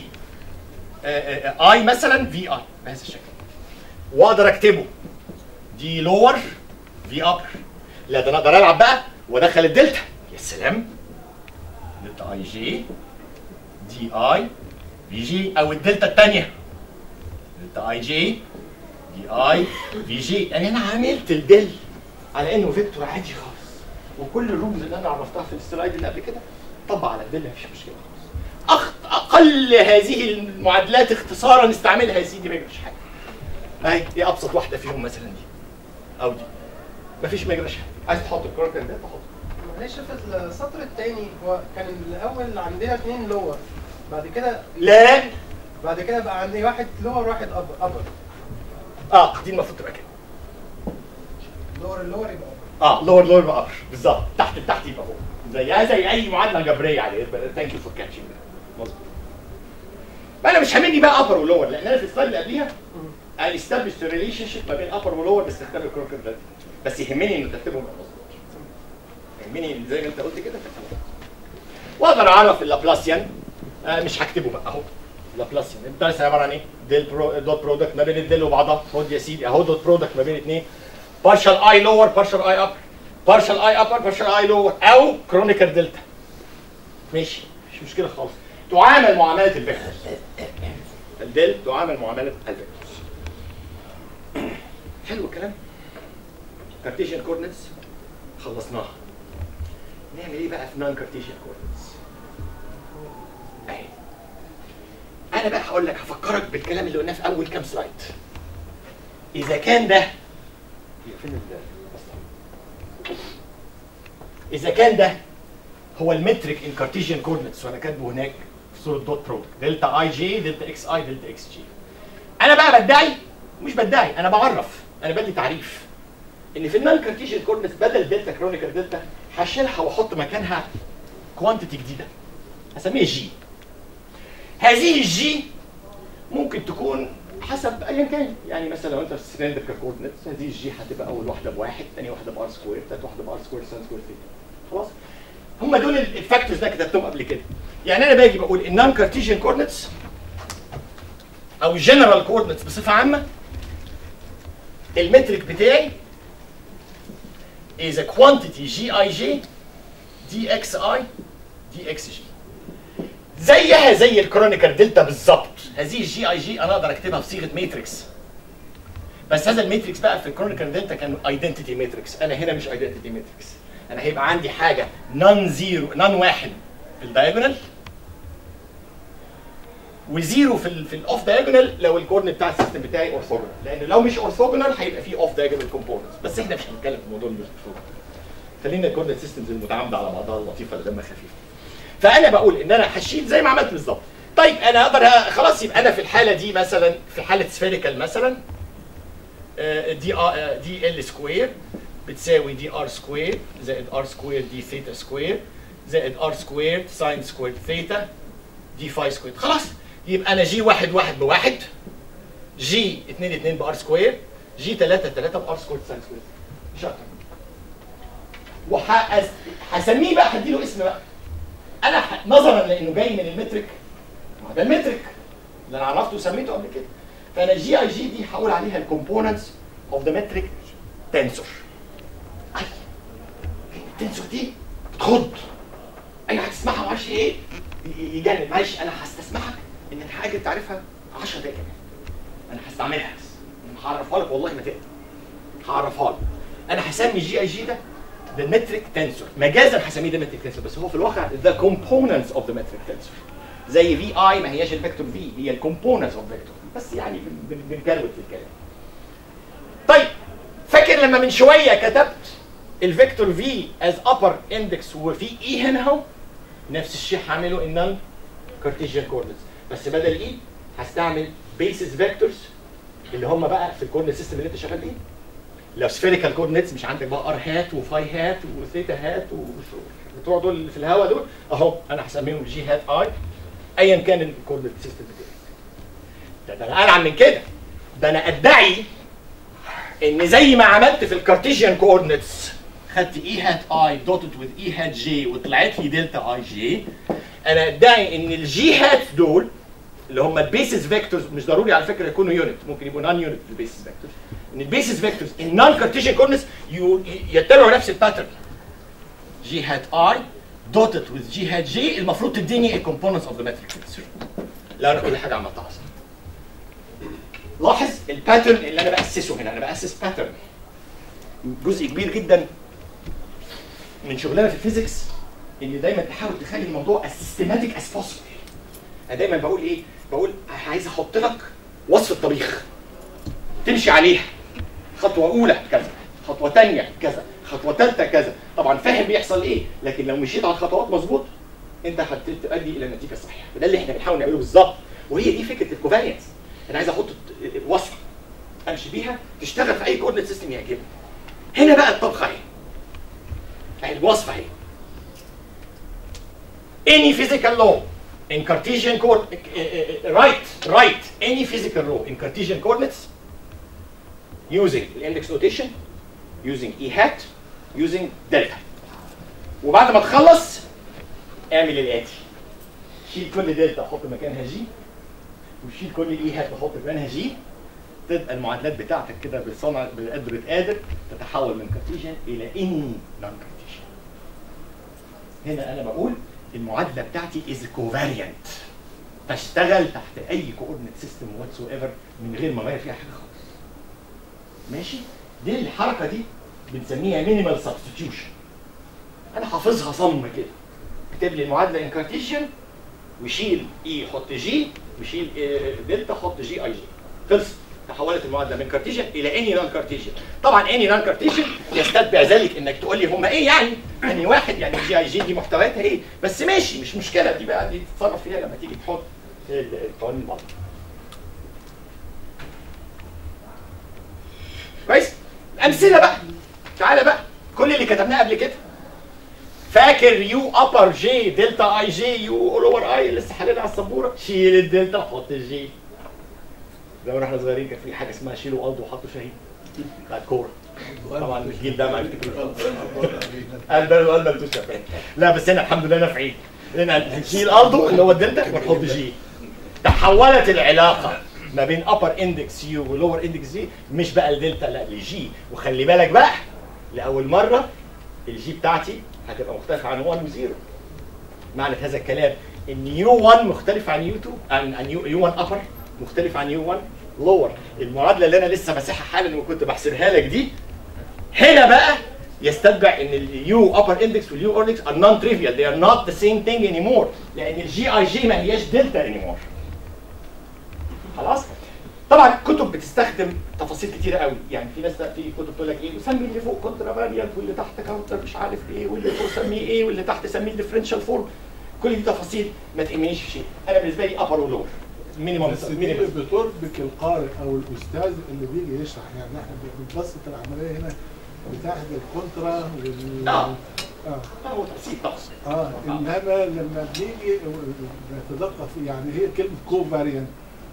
Speaker 1: اي مثلا في اي بهذا الشكل واقدر اكتبه دي لور في ابر لا ده انا اقدر العب بقى وادخل الدلتا يا سلام دلتا اي جي دي اي في جي او الدلتا الثانيه دلتا اي جي دي اي في جي يعني انا عملت الدل على انه فيكتور عادي خالص وكل الرمز اللي انا عرفتها في السلايد اللي قبل كده طبق على الدل مفيش مشكله خالص أخت... اقل هذه المعادلات اختصارا استعملها يا سيدي ما يجراش حاجه اهي دي ابسط واحده فيهم مثلا دي او دي مفيش ما يجراش حاجه عايز تحط الكاركتر ده تحط
Speaker 5: معلش في السطر الثاني هو كان الاول عندنا اثنين لور بعد كده
Speaker 1: لا
Speaker 5: بعد كده بقى عندي واحد لور واحد ابر ابر
Speaker 1: اه دي المفروض تبقى كده
Speaker 5: لور اللور يبقى ابر
Speaker 1: اه لور لور يبقى ابر بالظبط تحت تحت يبقى فوق زيها زي اي معادله جبريه عليه ثانك يو فور كاتشنج مظبوط انا مش هاممني بقى ابر ولور لان انا في السلايد اللي قبليها انا استبلش ريليشن شيب ما بين ابر ولور باستخدام الكروكر ده بس يهمني انه ترتيبهم يبقى مظبوط يهمني زي ما انت قلت كده ترتيبهم واقدر اعرف اللابلاسيان آه مش هكتبه بقى اهو لابلاسيان الدرس عباره عن ايه؟ ديل برو دوت برودكت ما بين الديل وبعضها خد يا سيدي اهو دوت برودكت ما بين اثنين بارشال اي لور بارشال اي ابر بارشال اي ابر بارشال اي لور او كرونيكر دلتا ماشي مش مشكله خالص تعامل معامله الفيكتورز الدل تعامل معامله الفيكتورز حلو الكلام كارتيشن كوردينتس خلصناها نعمل ايه بقى في نون كارتيشن كوردينتس اهي انا بقى هقول لك هفكرك بالكلام اللي قلناه في اول كام سلايد اذا كان ده هي فين ال- اذا كان ده هو المترك ان كارتيجيان كوردينتس وانا كاتبه هناك في صوره دوت برودكت دلتا اي جي دلتا اكس اي دلتا اكس جي انا بقى بدعي مش بدعي انا بعرف انا بدي تعريف ان في النون كارتيجيان كوردينتس بدل دلتا كرونيكال دلتا هشيلها واحط مكانها كوانتيتي جديده هسميها جي هذه الجي ممكن تكون حسب ايا كان يعني مثلا لو انت في سلندريكال كوردينتس هذه الجي هتبقى اول واحده بواحد ثاني واحده بار سكوير ثالث واحده بار سكوير ساين سكوير ثيتا خلاص هم دول الفاكتورز اللي أنا كتبتهم قبل كده يعني انا باجي بقول النون كارتيجيان كوردينتس او الجنرال كوردينتس بصفه عامه المترك بتاعي is a quantity g i j dxi dxg زيها زي الكرونيكال دلتا بالظبط هذه الجي اي جي انا اقدر اكتبها في صيغه ماتريكس بس هذا الماتريكس بقى في الكرونيكال دلتا كان ايدنتيتي ماتريكس انا هنا مش ايدنتيتي ماتريكس انا هيبقى عندي حاجه نون زيرو نون واحد في الدايجونال وزيرو في ال في الاوف دايجونال لو الكورن بتاع السيستم بتاعي اورثوجونال لان لو مش اورثوجونال هيبقى فيه اوف دايجونال كومبوننتس بس احنا مش هنتكلم في موضوع المش خلينا الكورن سيستمز المتعامده على بعضها اللطيفه اللي دمها خفيف فانا بقول ان انا هشيل زي ما عملت بالظبط طيب انا اقدر أ- خلاص يبقى انا في الحاله دي مثلا في حاله سفيريكال مثلا آه، دي آه، دي ال سكوير بتساوي دي ار سكوير زائد ار سكوير دي ثيتا سكوير زائد ار سكوير ساين سكوير ثيتا دي فاي سكوير خلاص يبقى انا جي واحد واحد بواحد جي 2 2 بار سكوير جي 3 3 بار سكوير ساين سكوير مش اكتر وهسميه بقى هديله اسم بقى انا ح- نظرا لانه جاي من المترك ما ده المترك اللي انا عرفته وسميته قبل كده فانا الجي اي جي دي هقول عليها الكومبوننتس اوف ذا متريك تنسور التنسور دي بتخض اي هتسمعها ما اعرفش ايه ي- يجنن معلش انا هستسمحك انك حاجه تعرفها 10 دقايق كمان انا هستعملها بس أنا هعرفها لك والله ما تقلق هعرفها لك انا هسمي الجي اي جي ده the metric tensor مجازا هسميه ده metric tensor بس هو في الواقع the components of the metric tensor زي في اي ما هياش الفيكتور في هي الكومبوننتس اوف فيكتور بس يعني بن- بن- بنجلوت في الكلام طيب فاكر لما من شويه كتبت الفيكتور في از ابر اندكس وفي اي هنا اهو نفس الشيء هعمله النون كارتيجيان كوردينتس بس بدل اي هستعمل بيسز فيكتورز اللي هم بقى في الكوردينت سيستم اللي انت شغال بيه لو سفيريكال كوردينتس مش عندك بقى ار هات وفاي هات وثيتا هات بتوع دول اللي في الهواء دول اهو انا هسميهم جي هات اي ايا كان الكوردينت سيستم بتاعي ده, ده انا انعم من كده ده انا ادعي ان زي ما عملت في الكارتيجيان كوردينتس خدت اي هات اي دوتد وذ اي هات جي وطلعت لي دلتا اي جي انا ادعي ان الجي هات دول اللي هم البيسز فيكتورز مش ضروري على فكره يكونوا يونت ممكن يبقوا نون يونت البيسز فيكتورز ان البيسز فيكتورز النون كارتيجيان كوردينتس يتبعوا نفس الباترن جي هات اي دوتد وذ جي هات جي المفروض تديني الكومبوننتس اوف ذا ماتريكس لا انا كل حاجه عملتها صح لاحظ الباترن اللي انا باسسه هنا انا باسس باترن جزء كبير جدا من شغلنا في الفيزيكس ان دايما تحاول تخلي الموضوع السيستماتيك از بوسيبل انا دايما بقول ايه بقول عايز احط لك وصفه طبيخ تمشي عليها خطوه اولى كذا خطوه ثانيه كذا خطوه ثالثه كذا طبعا فاهم بيحصل ايه لكن لو مشيت على الخطوات مظبوط انت هتؤدي الى النتيجه الصحيحه وده اللي احنا بنحاول نعمله بالظبط وهي دي فكره الكوفاريانس انا عايز احط وصفه امشي بيها تشتغل في اي كوردينت سيستم يعجبني هنا بقى الطبخه اهي اهي الوصفه اهي any physical law in Cartesian coord uh, uh, write write any physical law in Cartesian coordinates using the index notation using e hat using delta وبعد ما تخلص اعمل الاتي شيل كل دلتا حط مكانها جي وشيل كل الاي هات وحط مكانها جي تبقى المعادلات بتاعتك كده بصنع بقدرة قادر تتحول من كارتيجن الى اني نون كارتيجن هنا انا بقول المعادله بتاعتي از كوفاريانت تشتغل تحت اي كوردينيت سيستم واتس ايفر من غير ما اغير فيها حاجه خالص ماشي دي الحركه دي بنسميها مينيمال سبستيتيوشن انا حافظها صم كده اكتب لي المعادله ان كارتيجن وشيل اي حط جي وشيل إيه دلتا حط جي اي جي خلص تحولت المعادله من كارتيجن الى اني نون كارتيجن طبعا اني نون كارتيجن يستتبع ذلك انك تقول لي هم ايه يعني يعني واحد يعني جي اي جي دي محتوياتها ايه بس ماشي مش مشكله دي بقى دي تتصرف فيها لما تيجي تحط القوانين البعض كويس امثله بقى تعالى بقى كل اللي كتبناه قبل كده فاكر يو ابر جي دلتا اي جي يو لور اي لسه حلينا على السبوره شيل الدلتا وحط الجي زي ما احنا صغيرين كان في حاجه اسمها شيلوا ارض وحطوا شهيد بتاعت كوره طبعا الجيل ده ما يفتكروش قال ده قال ده لا بس هنا الحمد لله نافعين لان هنشيل ارضه اللي هو الدلتا ونحط جي تحولت العلاقه ما بين ابر اندكس يو ولور اندكس جي مش بقى الدلتا لا لجي وخلي بالك بقى لاول مره الجي بتاعتي هتبقى مختلفه عن 1 و0 معنى هذا الكلام ان يو 1 مختلف عن يو 2 عن عن يو 1 ابر مختلف عن يو 1 لور المعادله اللي انا لسه ماسحها حالا وكنت بحسبها لك دي هنا بقى يستتبع ان اليو ابر اندكس واليو اورنكس ار نون تريفيال they are not the same thing anymore لان الجي اي جي ما هياش دلتا anymore خلاص طبعا الكتب بتستخدم تفاصيل كتيره قوي يعني في ناس في كتب تقول لك ايه سمي اللي فوق كونترا فاريانت واللي تحت كاونتر مش عارف ايه واللي فوق سميه ايه واللي تحت سميه ديفرنشال فورم كل دي تفاصيل ما تهمنيش في شيء انا بالنسبه لي ابر ولور مينيمم
Speaker 4: بس دي
Speaker 1: مينيمم
Speaker 4: بتربك القارئ او الاستاذ اللي بيجي يشرح يعني احنا بنبسط العمليه هنا بتاخد الكونترا وال
Speaker 1: آه.
Speaker 4: اه
Speaker 1: هو تفصيل طقس
Speaker 4: اه انما لما بنيجي نتدقق في يعني هي كلمه كو فاريانت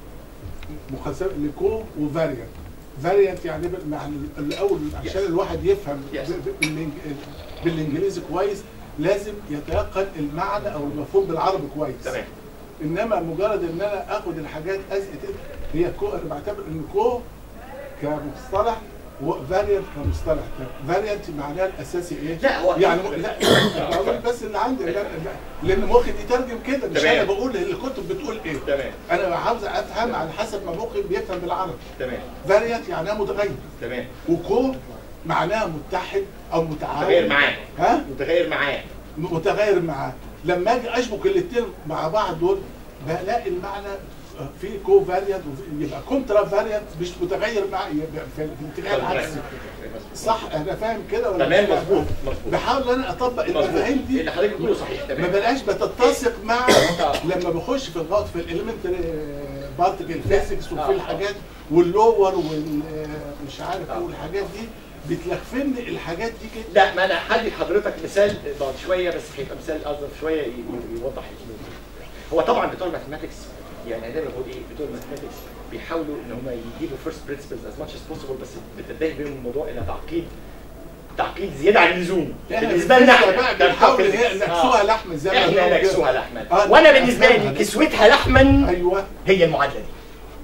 Speaker 4: مقسمه لكو وفاريانت فاريانت يعني بال- مع ال- الاول عشان الواحد يفهم
Speaker 1: Yes.
Speaker 4: ب- ب- بالإنج- بالانجليزي كويس لازم يتيقن المعنى او المفهوم بالعربي كويس
Speaker 1: تمام
Speaker 4: انما مجرد ان انا اخد الحاجات از هي كو انا بعتبر ان كو كمصطلح وفاريانت كمصطلح فاريانت معناه الاساسي ايه؟
Speaker 1: لا، هو-
Speaker 4: يعني م- لا أنا بقول بس اللي عندي لا- لا، لان مخي بيترجم كده مش
Speaker 1: تمام.
Speaker 4: انا بقول الكتب بتقول ايه
Speaker 1: تمام
Speaker 4: انا عاوز افهم على حسب ما مخي بيفهم بالعربي
Speaker 1: تمام
Speaker 4: فاريانت معناها متغير
Speaker 1: تمام
Speaker 4: وكو معناها متحد او متعاون
Speaker 1: متغير معاه
Speaker 4: ها
Speaker 1: متغير معاه
Speaker 4: متغير معاه لما اجي اشبك الاثنين مع بعض دول بلاقي المعنى في كو فاريانت يبقى كونترا فاريانت مش متغير مع يبقى في في الاتجاه العكسي صح انا فاهم كده ولا
Speaker 1: تمام
Speaker 4: مش فاهم؟
Speaker 1: مظبوط مظبوط
Speaker 4: بحاول ان انا اطبق المفاهيم
Speaker 1: مظبوط
Speaker 4: دي
Speaker 1: اللي حضرتك بتقوله صحيح
Speaker 4: ما
Speaker 1: تمام
Speaker 4: بلاقيش بتتسق مع لما بخش في الغلط في الاليمنتري بارتكل فيزيكس وفي
Speaker 1: آه.
Speaker 4: الحاجات واللور والمش عارف ايه والحاجات دي بتلخفني الحاجات دي كده
Speaker 1: لا ما انا هدي لحضرتك مثال بعد شويه بس هيبقى مثال اظرف شويه ي- ي- يوضح الامور هو طبعا بتوع الماثماتكس يعني انا بقول ايه بتوع الماثماتكس بيحاولوا ان هم يجيبوا فيرست برنسبلز از ماتش از بوسيبل بس بتنتهي بيهم الموضوع الى تعقيد تعقيد زياده عن اللزوم بالنسبه لنا
Speaker 4: بقى
Speaker 1: احنا
Speaker 4: بيحاولوا
Speaker 1: ده
Speaker 4: هي- نكسوها لحم زي ما
Speaker 1: احنا
Speaker 4: بيقولوا كده.
Speaker 1: نكسوها لحما
Speaker 4: آه،
Speaker 1: وانا بالنسبه
Speaker 4: أفهمها
Speaker 1: لي
Speaker 4: دي.
Speaker 1: كسوتها لحما
Speaker 4: ايوه
Speaker 1: هي المعادله دي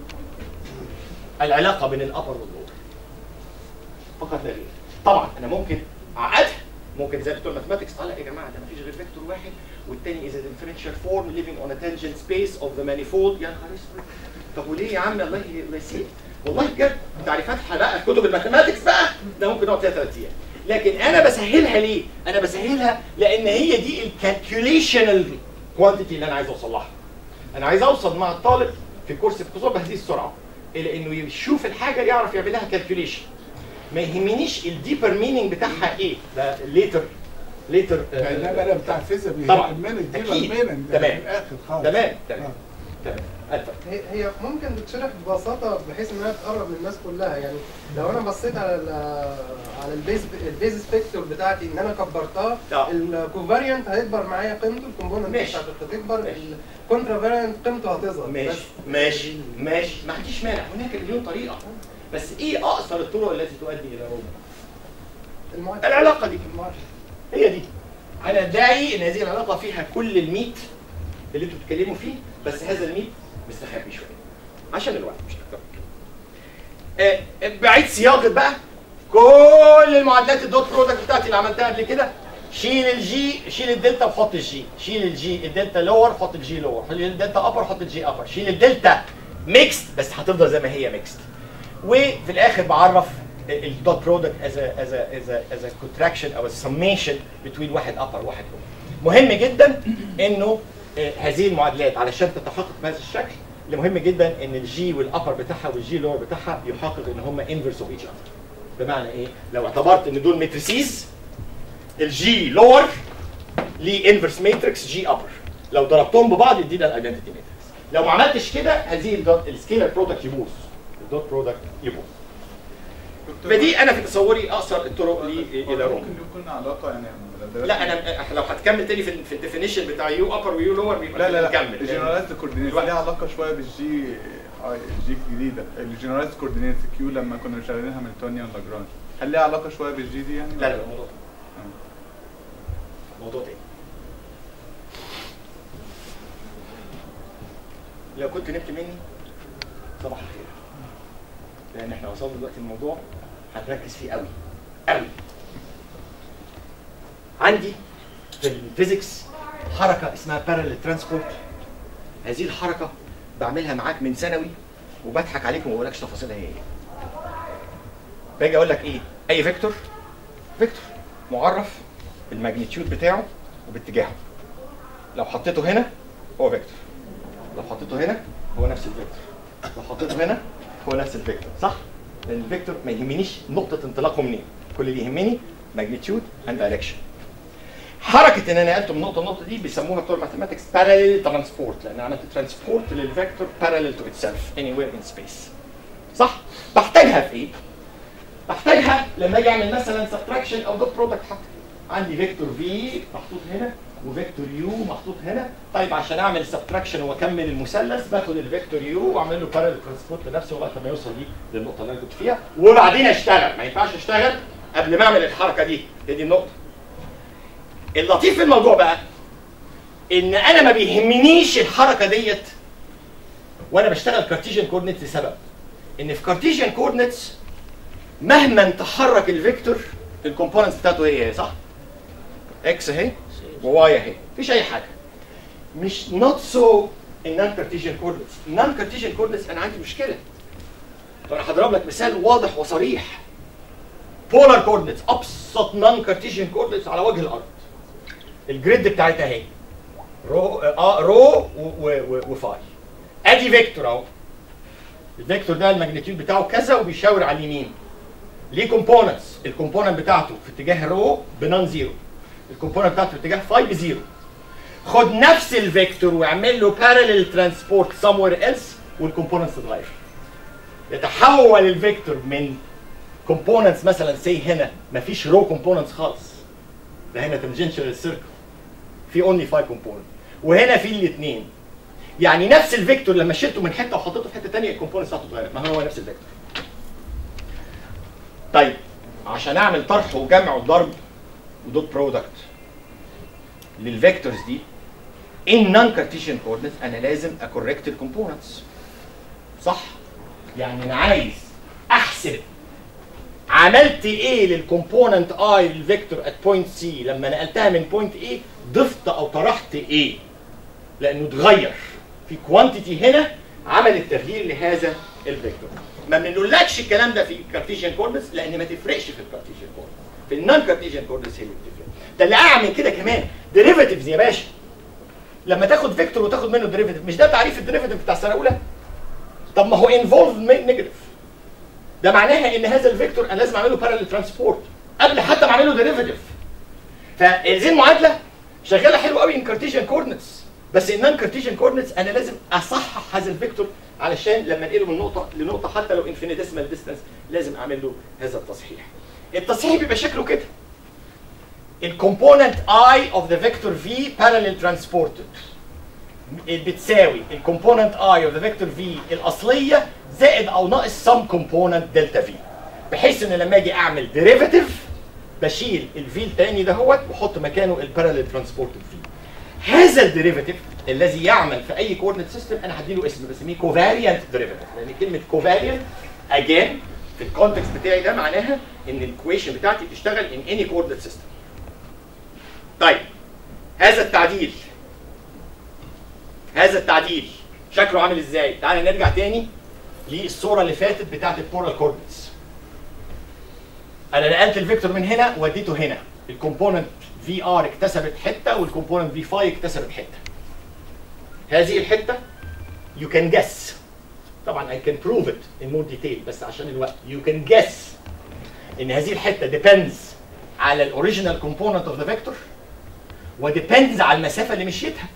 Speaker 1: العلاقه بين الابر واللور فقط لا غير طبعا انا ممكن اعقدها ممكن زي بتوع الماثماتكس اه لا يا جماعه ده مفيش غير فيكتور واحد والتاني is a differential form living on a tangent space of the manifold يا نهار اسود طب وليه يا عم الله ي- الله يسيء والله بجد تعريفات بقى في كتب الماثماتكس بقى ده ممكن نقعد فيها ثلاث ايام لكن انا بسهلها ليه؟ انا بسهلها لان هي دي الكالكوليشنال كوانتيتي اللي انا عايز اوصل لها انا عايز اوصل مع الطالب في كورس اقتصاد بهذه السرعه الى انه يشوف الحاجه يعرف يعمل لها كالكوليشن ما يهمنيش الديبر مينينج بتاعها ايه ده ليتر ليتر
Speaker 4: انما انا بتاع الفيزياء
Speaker 1: طبعاً.
Speaker 4: بيهمني دي
Speaker 1: أكيد.
Speaker 4: الميننج
Speaker 1: تمام.
Speaker 4: في الاخر خالص
Speaker 1: تمام تمام
Speaker 4: آه.
Speaker 1: تمام الفا
Speaker 5: هي هي ممكن تتشرح ببساطه بحيث انها تقرب للناس كلها يعني لو انا بصيت على ال على البيز البيز فيكتور بتاعتي ان انا كبرتها
Speaker 1: آه.
Speaker 5: الكوفاريانت هيكبر معايا قيمته الكومبوننت
Speaker 1: ماشي.
Speaker 5: بتاعته هتكبر
Speaker 1: ماشي.
Speaker 5: الكونترا فاريانت قيمته هتظهر
Speaker 1: ماشي
Speaker 5: بس
Speaker 1: ماشي ماشي ما عنديش مانع هناك مليون طريقه بس ايه اقصر الطرق التي تؤدي الى روما
Speaker 5: المعادلة
Speaker 1: العلاقه دي
Speaker 5: المعادلة.
Speaker 1: هي دي انا ادعي ان هذه العلاقه فيها كل الميت اللي انتوا بتتكلموا فيه بس هذا الميت مستخبي شويه عشان الوقت مش اكتر آه، بعيد صياغه بقى كل المعادلات الدوت برودكت بتاعتي اللي عملتها قبل كده شيل الجي شيل الدلتا وحط الجي شيل الجي الدلتا لور حط الجي لور شيل الدلتا ابر حط الجي ابر شيل الدلتا ميكست بس هتفضل زي ما هي ميكست وفي الاخر بعرف الدوت برودكت از از از از كونتراكشن او سميشن بتوين واحد ابر واحد لور مهم جدا انه آه، هذه المعادلات علشان تتحقق بهذا الشكل اللي مهم جدا ان الجي والابر بتاعها والجي لور بتاعها يحقق ان هم انفرس اوف ايتش اذر بمعنى ايه؟ لو اعتبرت ان دول ماتريسيز الجي لور ليه انفرس ماتريكس جي ابر لو ضربتهم ببعض يدينا الايدنتيتي ماتريكس لو ما عملتش كده هذه الدوت السكيلر برودكت يبوظ الدوت برودكت يبوظ فدي انا في تصوري اقصر الطرق لي الى روما
Speaker 7: ممكن يكون علاقه يعني
Speaker 1: لا انا لو هتكمل تاني في, في الديفينيشن بتاع يو ابر ويو لور بيبقى
Speaker 7: لا لا لا
Speaker 1: نكمل
Speaker 7: الجنرالايزد كوردينيت
Speaker 1: الوقت.
Speaker 7: ليها علاقه شويه بالجي اي الجي الجديده الجنرالايزد كوردينيت كيو لما كنا شغالينها من تونيان لاجرانج هل ليها علاقه شويه بالجي دي يعني؟
Speaker 1: لا لا
Speaker 7: ولا؟
Speaker 1: الموضوع موضوع تاني لو كنت نمت مني صباح الخير لان احنا وصلنا دلوقتي الموضوع هنركز فيه قوي قوي عندي في الفيزيكس حركه اسمها بارallel ترانسبورت هذه الحركه بعملها معاك من ثانوي وبضحك عليك وما بقولكش تفاصيلها هي ايه باجي اقول لك ايه اي فيكتور فيكتور معرف بالماجنتيود بتاعه وباتجاهه لو حطيته هنا هو فيكتور لو حطيته هنا هو نفس الفيكتور لو حطيته هنا هو نفس الفيكتور صح لان الفيكتور ما يهمنيش نقطه انطلاقه منين كل اللي يهمني ماجنتيود اند دايركشن حركه ان انا نقلته من نقطه لنقطه دي بيسموها بتوع الماثيماتكس باراليل ترانسبورت لان عملت ترانسبورت للفيكتور باراليل تو اتسيلف anywhere in space صح بحتاجها في ايه بحتاجها لما اجي اعمل مثلا سبتراكشن او دوت برودكت حتى عندي فيكتور في محطوط هنا وفيكتور يو محطوط هنا طيب عشان اعمل سبتراكشن واكمل المثلث باخد الفيكتور يو واعمل له باراليل ترانسبورت لنفسه لغايه ما يوصل لي للنقطه اللي انا كنت فيها وبعدين اشتغل ما ينفعش اشتغل قبل ما اعمل الحركه دي هي دي النقطه اللطيف في الموضوع بقى ان انا ما بيهمنيش الحركه ديت وانا بشتغل كارتيجن كوردينيتس لسبب ان في كارتيجن كوردينيتس مهما تحرك الفيكتور الكومبوننتس بتاعته هي هي صح؟ اكس اهي وواي اهي مفيش اي حاجه مش نوت سو النون كارتيجن كوردينتس النون كارتيجن كوردينتس انا عندي مشكله فانا هضرب لك مثال واضح وصريح بولار كوردينتس ابسط نون كارتيجن كوردينتس على وجه الارض الجريد بتاعتها اهي رو اه رو و- و- و- وفاي ادي فيكتور اهو الفيكتور ده الماجنتيود بتاعه كذا وبيشاور على اليمين ليه كومبوننتس الكومبوننت بتاعته في اتجاه رو بنون زيرو الكومبوننت بتاعته في اتجاه فاي بزيرو خد نفس الفيكتور واعمل له بارallel ترانسبورت somewhere else والكومبوننتس تتغير يتحول الفيكتور من كومبوننتس مثلا سي هنا مفيش رو كومبوننتس خالص ده هنا تنجنشال سيركل في اونلي 5 كومبوننت وهنا في الاثنين يعني نفس الفيكتور لما شلته من حته وحطيته في حته ثانيه الكومبوننتس بتاعته اتغيرت ما هو نفس الفيكتور طيب عشان اعمل طرح وجمع وضرب ودوت برودكت للفيكتورز دي in non cartesian coordinates انا لازم اكوركت الكومبوننتس صح يعني انا عايز احسب عملت ايه للكومبوننت اي للفيكتور ات بوينت سي لما نقلتها من بوينت ايه ضفت او طرحت ايه لانه اتغير في كوانتيتي هنا عمل التغيير لهذا الفيكتور ما بنقولكش الكلام ده في كارتيجيان كوردنس لان ما تفرقش في الكارتيجيان كوردنس في النون كارتيجيان كوردنس هي اللي بتفرق ده اللي اعمل كده كمان ديريفاتيفز يا باشا لما تاخد فيكتور وتاخد منه ديريفاتيف مش ده تعريف الديريفاتيف بتاع السنه الاولى طب ما هو انفولف نيجاتيف ده معناها ان هذا الفيكتور انا لازم اعمله بارallel ترانسبورت قبل حتى ما اعمله ديريفاتيف فهذه المعادله شغاله حلو قوي ان كارتيجيان كوردنتس بس ان نون كارتيجيان كوردنتس انا لازم اصحح هذا الفيكتور علشان لما انقله من نقطه لنقطه حتى لو انفينيتيسمال ديستانس لازم اعمل له هذا التصحيح التصحيح بيبقى شكله كده الكومبوننت اي اوف ذا فيكتور في parallel transported بتساوي الكومبوننت اي اوف ذا فيكتور في الاصليه زائد او ناقص سم كومبوننت دلتا في بحيث ان لما اجي اعمل ديريفاتيف بشيل الفي الثاني دهوت واحط مكانه الباراليل ترانسبورتد في هذا الديريفاتيف الذي يعمل في اي كوردينيت سيستم انا هديله اسم بسميه كوفاريانت ديريفاتيف لان كلمه كوفاريانت اجين في الكونتكست بتاعي ده معناها ان الايكويشن بتاعتي تشتغل ان اني كوردينيت سيستم طيب هذا التعديل هذا التعديل شكله عامل ازاي؟ تعال نرجع تاني للصوره اللي فاتت بتاعت البورال كوردينتس. انا نقلت الفيكتور من هنا وديته هنا. الكومبوننت في ار اكتسبت حته والكومبوننت في فاي اكتسبت حته. هذه الحته you can guess طبعا I can prove it in more detail بس عشان الوقت you can guess ان هذه الحته depends على الاوريجينال كومبوننت اوف ذا فيكتور وديبندز على المسافه اللي مشيتها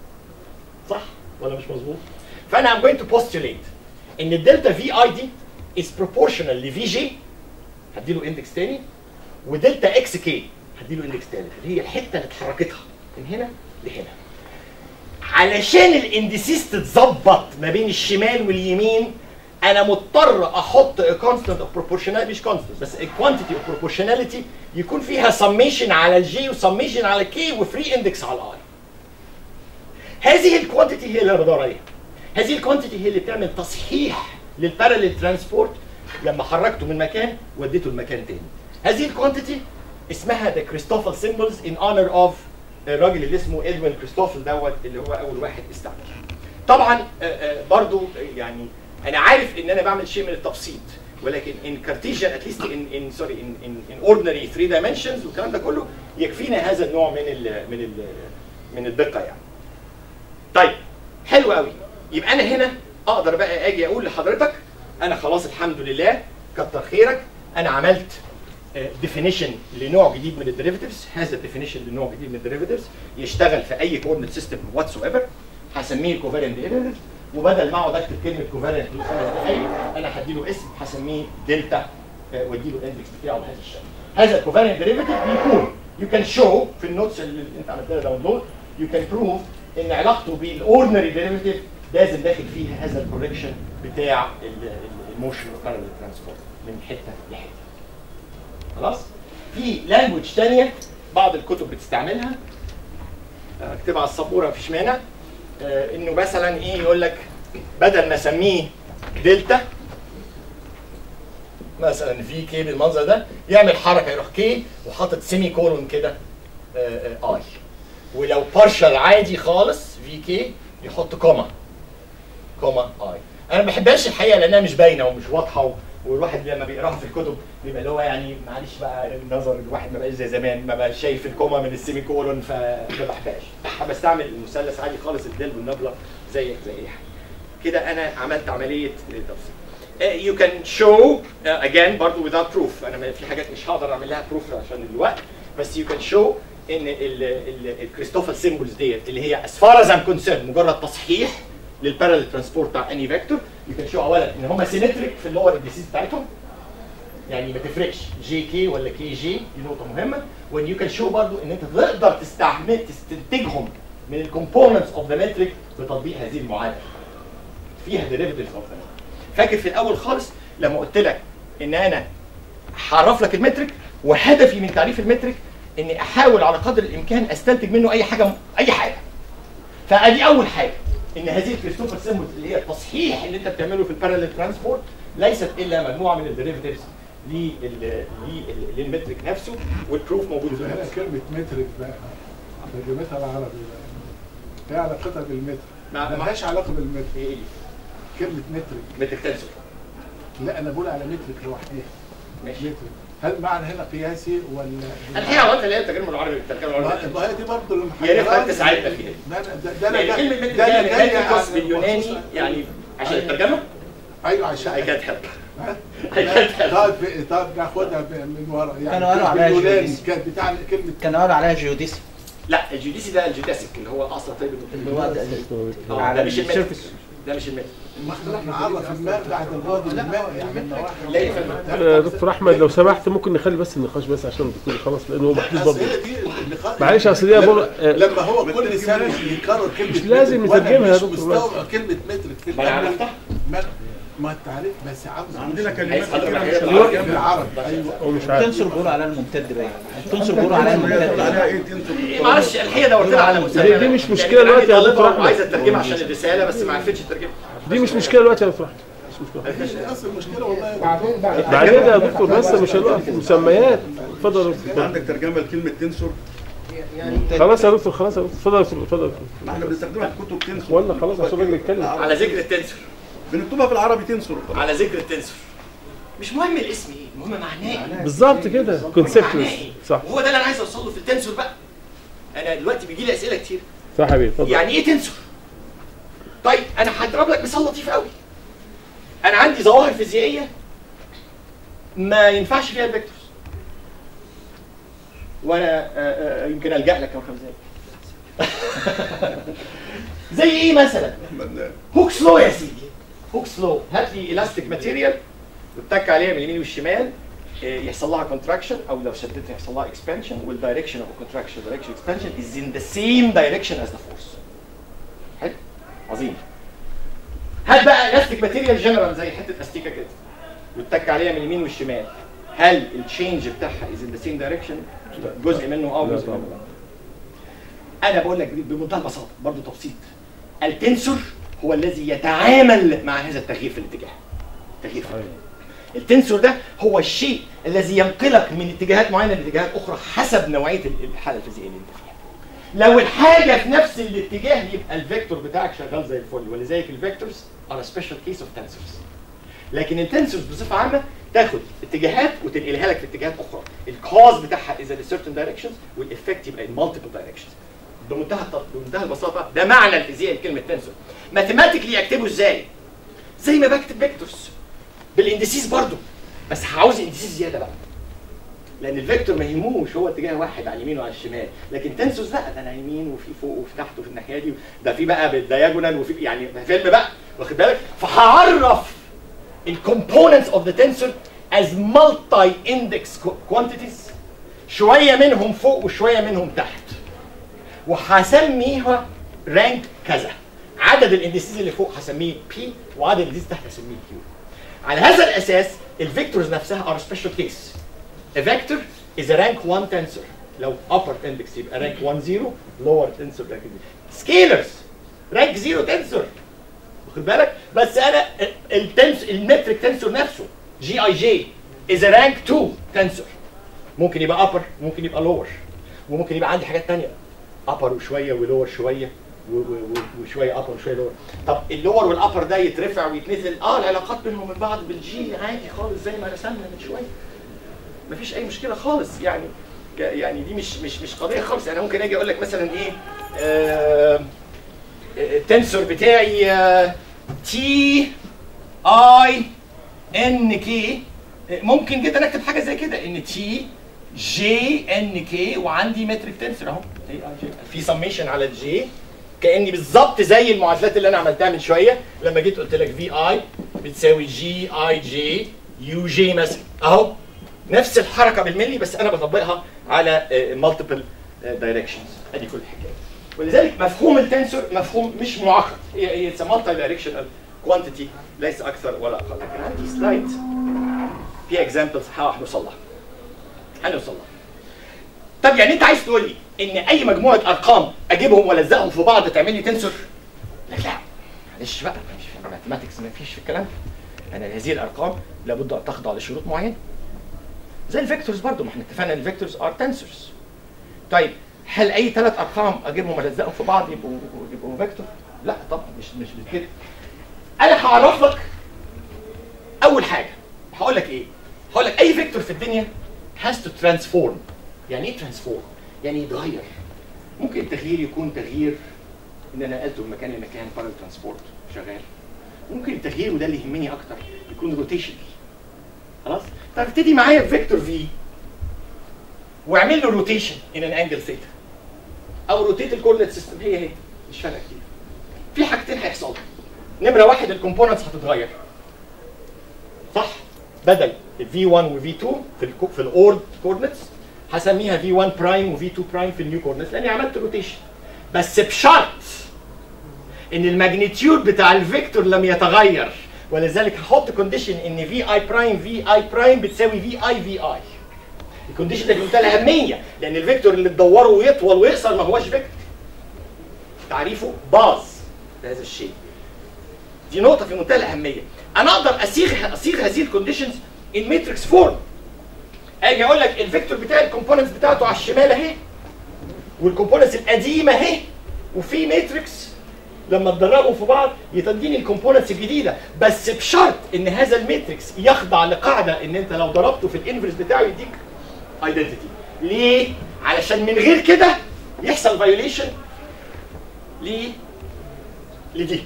Speaker 1: صح ولا مش مظبوط؟ فانا I'm going to postulate ان الدلتا في اي دي is proportional لفي جي هديله اندكس تاني ودلتا اكس كي هديله اندكس تالت اللي هي الحته اللي اتحركتها من هنا لهنا علشان الاندسيس تتظبط ما بين الشمال واليمين انا مضطر احط كونستنت اوف بروبورشناليتي مش كونستنت بس كوانتيتي اوف بروبورشناليتي يكون فيها سميشن على الجي وسميشن على الكي وفري اندكس على الاي هذه الكوانتيتي هي اللي انا بدور عليها هذه الكوانتيتي هي اللي بتعمل تصحيح للباراليل ترانسبورت لما حركته من مكان وديته لمكان تاني هذه الكوانتيتي اسمها ذا كريستوفل سيمبلز ان اونر اوف الراجل اللي اسمه ادوين كريستوفل دوت اللي هو اول واحد استعمل طبعا آه، آه، برضو آه، يعني انا عارف ان انا بعمل شيء من التبسيط ولكن ان كارتيجيان اتليست ان ان سوري ان ان ان اوردينري 3 دايمنشنز والكلام ده كله يكفينا هذا النوع من ال من ال من الدقه يعني. طيب حلو قوي يبقى انا هنا اقدر بقى اجي اقول لحضرتك انا خلاص الحمد لله كتر خيرك انا عملت ديفينيشن لنوع جديد من الديريفيتيفز هذا الديفينيشن لنوع جديد من الديريفيتيفز يشتغل في اي كوردينيت سيستم واتس ايفر هسميه كوفاريانت ديريفيتيف وبدل ما اقعد اكتب كلمه كوفاريانت كل خمس دقائق انا هديله اسم هسميه دلتا آه، واديله الاندكس بتاعه بهذا الشكل هذا الكوفاريانت ديريفيتيف بيكون يو كان شو في النوتس اللي انت عملت لها داونلود يو كان بروف ان علاقته بالاوردينري ديريفيتيف لازم داخل فيها هذا الكوركشن بتاع الموشن بارallel ترانسفورم من حته لحته خلاص في لانجوج ثانيه بعض الكتب بتستعملها آه، اكتبها على السبوره مفيش مانع آه، انه مثلا ايه يقول لك بدل ما اسميه دلتا مثلا في كي بالمنظر ده يعمل حركه يروح كي وحاطط سيمي كولون كده آه، آه، اي ولو بارشل عادي خالص في كي يحط كوما كوما اي انا ما بحبهاش الحقيقه لانها مش باينه ومش واضحه و- والواحد لما بيقراها في الكتب بيبقى اللي هو يعني معلش بقى النظر الواحد ما بقاش زي زمان ما بقاش شايف الكوما من السيمي كولون فما بحبهاش بستعمل المثلث عادي خالص الدال والنبله زي زي اي حاجه كده انا عملت عمليه تفصيل Uh, you can show uh, again برضو without proof انا ما- في حاجات مش هقدر اعمل لها proof عشان الوقت بس you can show ان الكريستوفر سيمبلز ديت اللي هي as far as I'm concerned مجرد تصحيح للبارallel ترانسبورت بتاع اني فيكتور you can show اولا ان هم سيمتريك في اللور اندسيز بتاعتهم يعني ما تفرقش جي كي ولا كي جي دي نقطه مهمه وان يو كان شو برضو ان انت تقدر تستعمل تستنتجهم من الكومبوننتس اوف ذا متريك بتطبيق هذه المعادله فيها ديريفيتيفز اوف فاكر في الاول خالص لما قلت لك ان انا هعرف لك المترك وهدفي من تعريف المترك اني احاول على قدر الامكان استنتج منه اي حاجه اي حاجه فادي اول حاجه ان هذه الكريستوفر سيمبلز اللي هي التصحيح اللي انت بتعمله في البارallel ترانسبورت ليست الا مجموعه من الديريفيتيفز للمترك نفسه والبروف موجود في
Speaker 4: يبقى هنا
Speaker 1: النفس
Speaker 4: كلمة مترك بقى ترجمتها العربي بقى ايه علاقتها بالمتر؟
Speaker 1: مع- مع-
Speaker 4: مالهاش علاقة بالمتر
Speaker 1: ايه
Speaker 4: كلمة مترك
Speaker 1: مترك تنسور
Speaker 4: لا أنا بقول على مترك لوحدها
Speaker 1: ماشي
Speaker 4: مترك هل معنى هنا قياسي ولا
Speaker 1: الحقيقه عملت اللي هي الترجمه العربي الترجمه العربي
Speaker 4: ما هي دي برضه اللي
Speaker 1: يا ريت
Speaker 4: محيراني.
Speaker 1: تساعدنا فيها.
Speaker 4: ده أنا- ده- ده أنا
Speaker 1: يعني
Speaker 4: جاي-
Speaker 1: كلمه مترك
Speaker 4: ده أنا
Speaker 1: يعني
Speaker 4: جاي
Speaker 1: متركوس
Speaker 4: عن-
Speaker 1: باليوناني
Speaker 4: بخصوص-
Speaker 1: يعني عشان الترجمه
Speaker 4: ايوه
Speaker 1: I
Speaker 4: عشان
Speaker 1: can't help
Speaker 4: ها؟
Speaker 1: I can't help
Speaker 4: طب طب ناخدها ب- من ورا يعني
Speaker 8: كانوا قالوا عليها
Speaker 4: باليوناني
Speaker 8: جيوديسي.
Speaker 4: كانت بتاع كلمة
Speaker 8: كانوا قالوا عليها جيوديسي
Speaker 1: لا الجيوديسي ده الجيوداسيك اللي هو اصلا طيب
Speaker 8: اللي هو ده-
Speaker 1: آه،
Speaker 8: على
Speaker 1: ده مش المتر
Speaker 8: السيرفس.
Speaker 1: ده مش المتر
Speaker 4: ما احنا نعرف الماء بعد الغد الماء يعني النواحي
Speaker 1: لا يفهم
Speaker 2: آه، دكتور احمد لو سمحت ممكن نخلي بس النقاش بس عشان الدكتور يخلص لانه هو محدود
Speaker 4: أصل
Speaker 2: برضه
Speaker 4: هي دي اللقاء
Speaker 2: معلش اصل دي بقول آه،
Speaker 4: لما هو كل سنه يكرر كلمه
Speaker 2: مش لازم
Speaker 4: متر، وأنا
Speaker 2: نترجمها يا
Speaker 4: مش
Speaker 2: دكتور
Speaker 4: مستوعب كلمه متر في
Speaker 1: ما انا
Speaker 4: الأول.
Speaker 1: عرفتها
Speaker 4: ما ما انت عارف بس عاوز
Speaker 7: عندنا
Speaker 1: عايز
Speaker 7: كلمات
Speaker 1: حضرتك
Speaker 7: كتيرة
Speaker 1: حاجات
Speaker 7: مش
Speaker 1: بالعربي؟
Speaker 4: بالعربي ايوه
Speaker 2: هو مش عارف
Speaker 8: تنسر بيقولوا عليها الممتد باين تنسر بيقولوا عليها
Speaker 7: تقول
Speaker 8: الممتد
Speaker 7: عليها ايه تنسب
Speaker 1: إيه، معلش الحقيقه دورت لها على مسمى
Speaker 2: دي- دي مش مشكلة دلوقتي يا دكتور أحمد.
Speaker 1: عايز الترجمه عشان الرساله بس ما عرفتش الترجمه
Speaker 2: دي مش مشكله دلوقتي يا دكتور احمد مش مشكله
Speaker 4: مش اصل المشكله والله
Speaker 9: بعدين بعد
Speaker 2: بعدين يا دكتور بس مش هنوقف مسميات اتفضل يا دكتور
Speaker 7: عندك ترجمه لكلمه تنسور
Speaker 5: يعني
Speaker 2: خلاص يا دكتور خلاص يا دكتور اتفضل يا دكتور اتفضل يا دكتور.
Speaker 7: ما احنا بنستخدمها في كتب تنسور
Speaker 2: ولا خلاص عشان الراجل يتكلم
Speaker 1: على ذكر التنسور
Speaker 7: بنكتبها في العربي تنسور
Speaker 1: على ذكر التنسور مش مهم الاسم ايه المهم معناه ايه
Speaker 2: بالظبط كده كونسبتلس صح
Speaker 1: وهو ده اللي انا عايز اوصل له في التنسور بقى انا دلوقتي بيجي لي اسئله كتير
Speaker 2: صح يا حبيبي اتفضل
Speaker 1: يعني ايه تنسور طيب انا هضرب لك مثال لطيف قوي انا عندي ظواهر فيزيائيه ما ينفعش فيها الفيكتورز وانا آه، آه، يمكن الجا لك كم زي زي ايه مثلا هوكس لو يا سيدي هوكس لو هات لي الاستيك ماتيريال واتك عليها من اليمين والشمال آه، يحصل لها كونتراكشن او لو شدتها يحصل لها اكسبانشن والدايركشن اوف كونتراكشن دايركشن اكسبانشن از ان ذا سيم دايركشن از ذا فورس حلو عظيم هات بقى الاستيك ماتيريال جنرال زي حته استيكه كده واتك عليها من اليمين والشمال هل التشينج بتاعها از ان ذا سيم دايركشن جزء منه او
Speaker 2: لا
Speaker 1: جزء
Speaker 2: طبعا.
Speaker 1: منه لا انا بقول لك بمنتهى البساطه برضه تبسيط التنسور هو الذي يتعامل مع هذا التغيير في الاتجاه تغيير في الاتجاه التنسور ده هو الشيء الذي ينقلك من اتجاهات معينه لاتجاهات اخرى حسب نوعيه الحاله الفيزيائيه اللي انت فيها لو الحاجه في نفس الاتجاه يبقى الفيكتور بتاعك شغال زي الفل ولذلك الفيكتورز are a special case of tensors لكن التنسورز بصفه عامه تاخد اتجاهات وتنقلها لك في اتجاهات اخرى الكاز بتاعها اذا certain directions والافكت يبقى in multiple directions بمنتهى الط- بمنتهى البساطه ده معنى الفيزياء لكلمه تنسور ماثيماتيكلي اكتبه ازاي زي ما بكتب فيكتورز بالاندسيس برضو بس عاوز اندسيس زياده بقى لان الفيكتور ما يهموش هو اتجاه واحد على اليمين وعلى الشمال لكن تنسوس لا ده انا يمين وفي فوق وفي تحت وفي الناحيه دي ده في بقى بالدياجونال وفي يعني فيلم بقى واخد بالك فهعرف الكومبوننتس اوف ذا تنسور از مالتي اندكس كوانتيتيز شويه منهم فوق وشويه منهم تحت وهسميها رانك كذا عدد الاندسيز اللي فوق هسميه بي وعدد الاندسيز تحت هسميه كيو على هذا الاساس الفيكتورز نفسها are special case a vector is a rank 1 tensor لو upper index يبقى rank 1 0 lower tensor rank 0 scalars rank 0 tensor واخد بالك بس انا التنس المترك تنسور نفسه جي اي جي is a rank 2 tensor ممكن يبقى upper ممكن يبقى lower وممكن يبقى عندي حاجات تانية upper وشويه ولور شويه و- و- و- وشويه ابر وشويه لور طب اللور والابر ده يترفع ويتنزل اه العلاقات بينهم وبين بعض بالجي عادي خالص زي ما رسمنا من شويه مفيش اي مشكله خالص يعني ك- يعني دي مش مش مش قضيه خالص انا ممكن اجي اقول لك مثلا ايه آه التنسور بتاعي تي اي ان كي ممكن جدا اكتب حاجه زي كده ان تي جي ان كي وعندي مترك تنسور اهو في سميشن على الجي كاني بالظبط زي المعادلات اللي انا عملتها من شويه لما جيت قلت لك في اي بتساوي جي اي جي يو جي مثلا اهو نفس الحركه بالملي بس انا بطبقها على مالتيبل دايركشنز ادي كل الحكايه ولذلك مفهوم التنسور مفهوم مش معقد هي هي مالتي دايركشنال كوانتيتي ليس اكثر ولا اقل لكن عندي سلايد فيها اكزامبلز هنوصل لها هنوصل لها طب يعني انت عايز تقول لي ان اي مجموعه ارقام اجيبهم والزقهم في بعض تعمل لي تنسور؟ لا لا معلش بقى مش في الماثيماتكس ما فيش في الكلام ده. انا هذه الارقام لابد ان تخضع لشروط معينه زي الفيكتورز برضو ما احنا اتفقنا ان الفيكتورز ار تنسورز طيب هل اي ثلاث ارقام اجيبهم والزقهم في بعض يبقوا يبقوا فيكتور؟ لا طبعا مش مش كده انا هعرف لك اول حاجه هقول لك ايه؟ هقول لك اي فيكتور في الدنيا has to transform يعني ايه transform؟ يعني يتغير ممكن التغيير يكون تغيير ان انا نقلته من مكان لمكان بارل ترانسبورت شغال ممكن التغيير وده اللي يهمني اكتر يكون روتيشن خلاص طب ابتدي معايا بفيكتور في واعمل له روتيشن ان ان انجل ثيتا او روتيت الكوردينيت سيستم هي هي مش فارقه كتير في حاجتين هيحصلوا نمره واحد الكومبوننتس هتتغير صح بدل في 1 وفي 2 في ال في الاورد كوردينيتس هسميها في 1 برايم وفي 2 برايم في النيو كوردينيتس لاني عملت روتيشن بس بشرط ان الماجنتيود بتاع الفيكتور لم يتغير ولذلك هحط كونديشن ان في اي برايم في اي برايم بتساوي في اي في اي الكونديشن ده في منتهى الاهميه لان الفيكتور اللي تدوره ويطول ويقصر ما هوش فيكتور تعريفه باظ هذا الشيء دي نقطه في منتهى الاهميه انا اقدر اصيغ اصيغ هذه الكونديشنز ان ماتريكس فورم اجي اقول لك الفيكتور بتاع الكومبوننتس بتاعته على الشمال اهي والكومبوننتس القديمه اهي وفي ماتريكس لما تدربهم في بعض يتديني الكومبوننتس الجديده بس بشرط ان هذا الماتريكس يخضع لقاعده ان انت لو ضربته في الانفرس بتاعه يديك ايدنتيتي ليه علشان من غير كده يحصل فايوليشن ليه لدي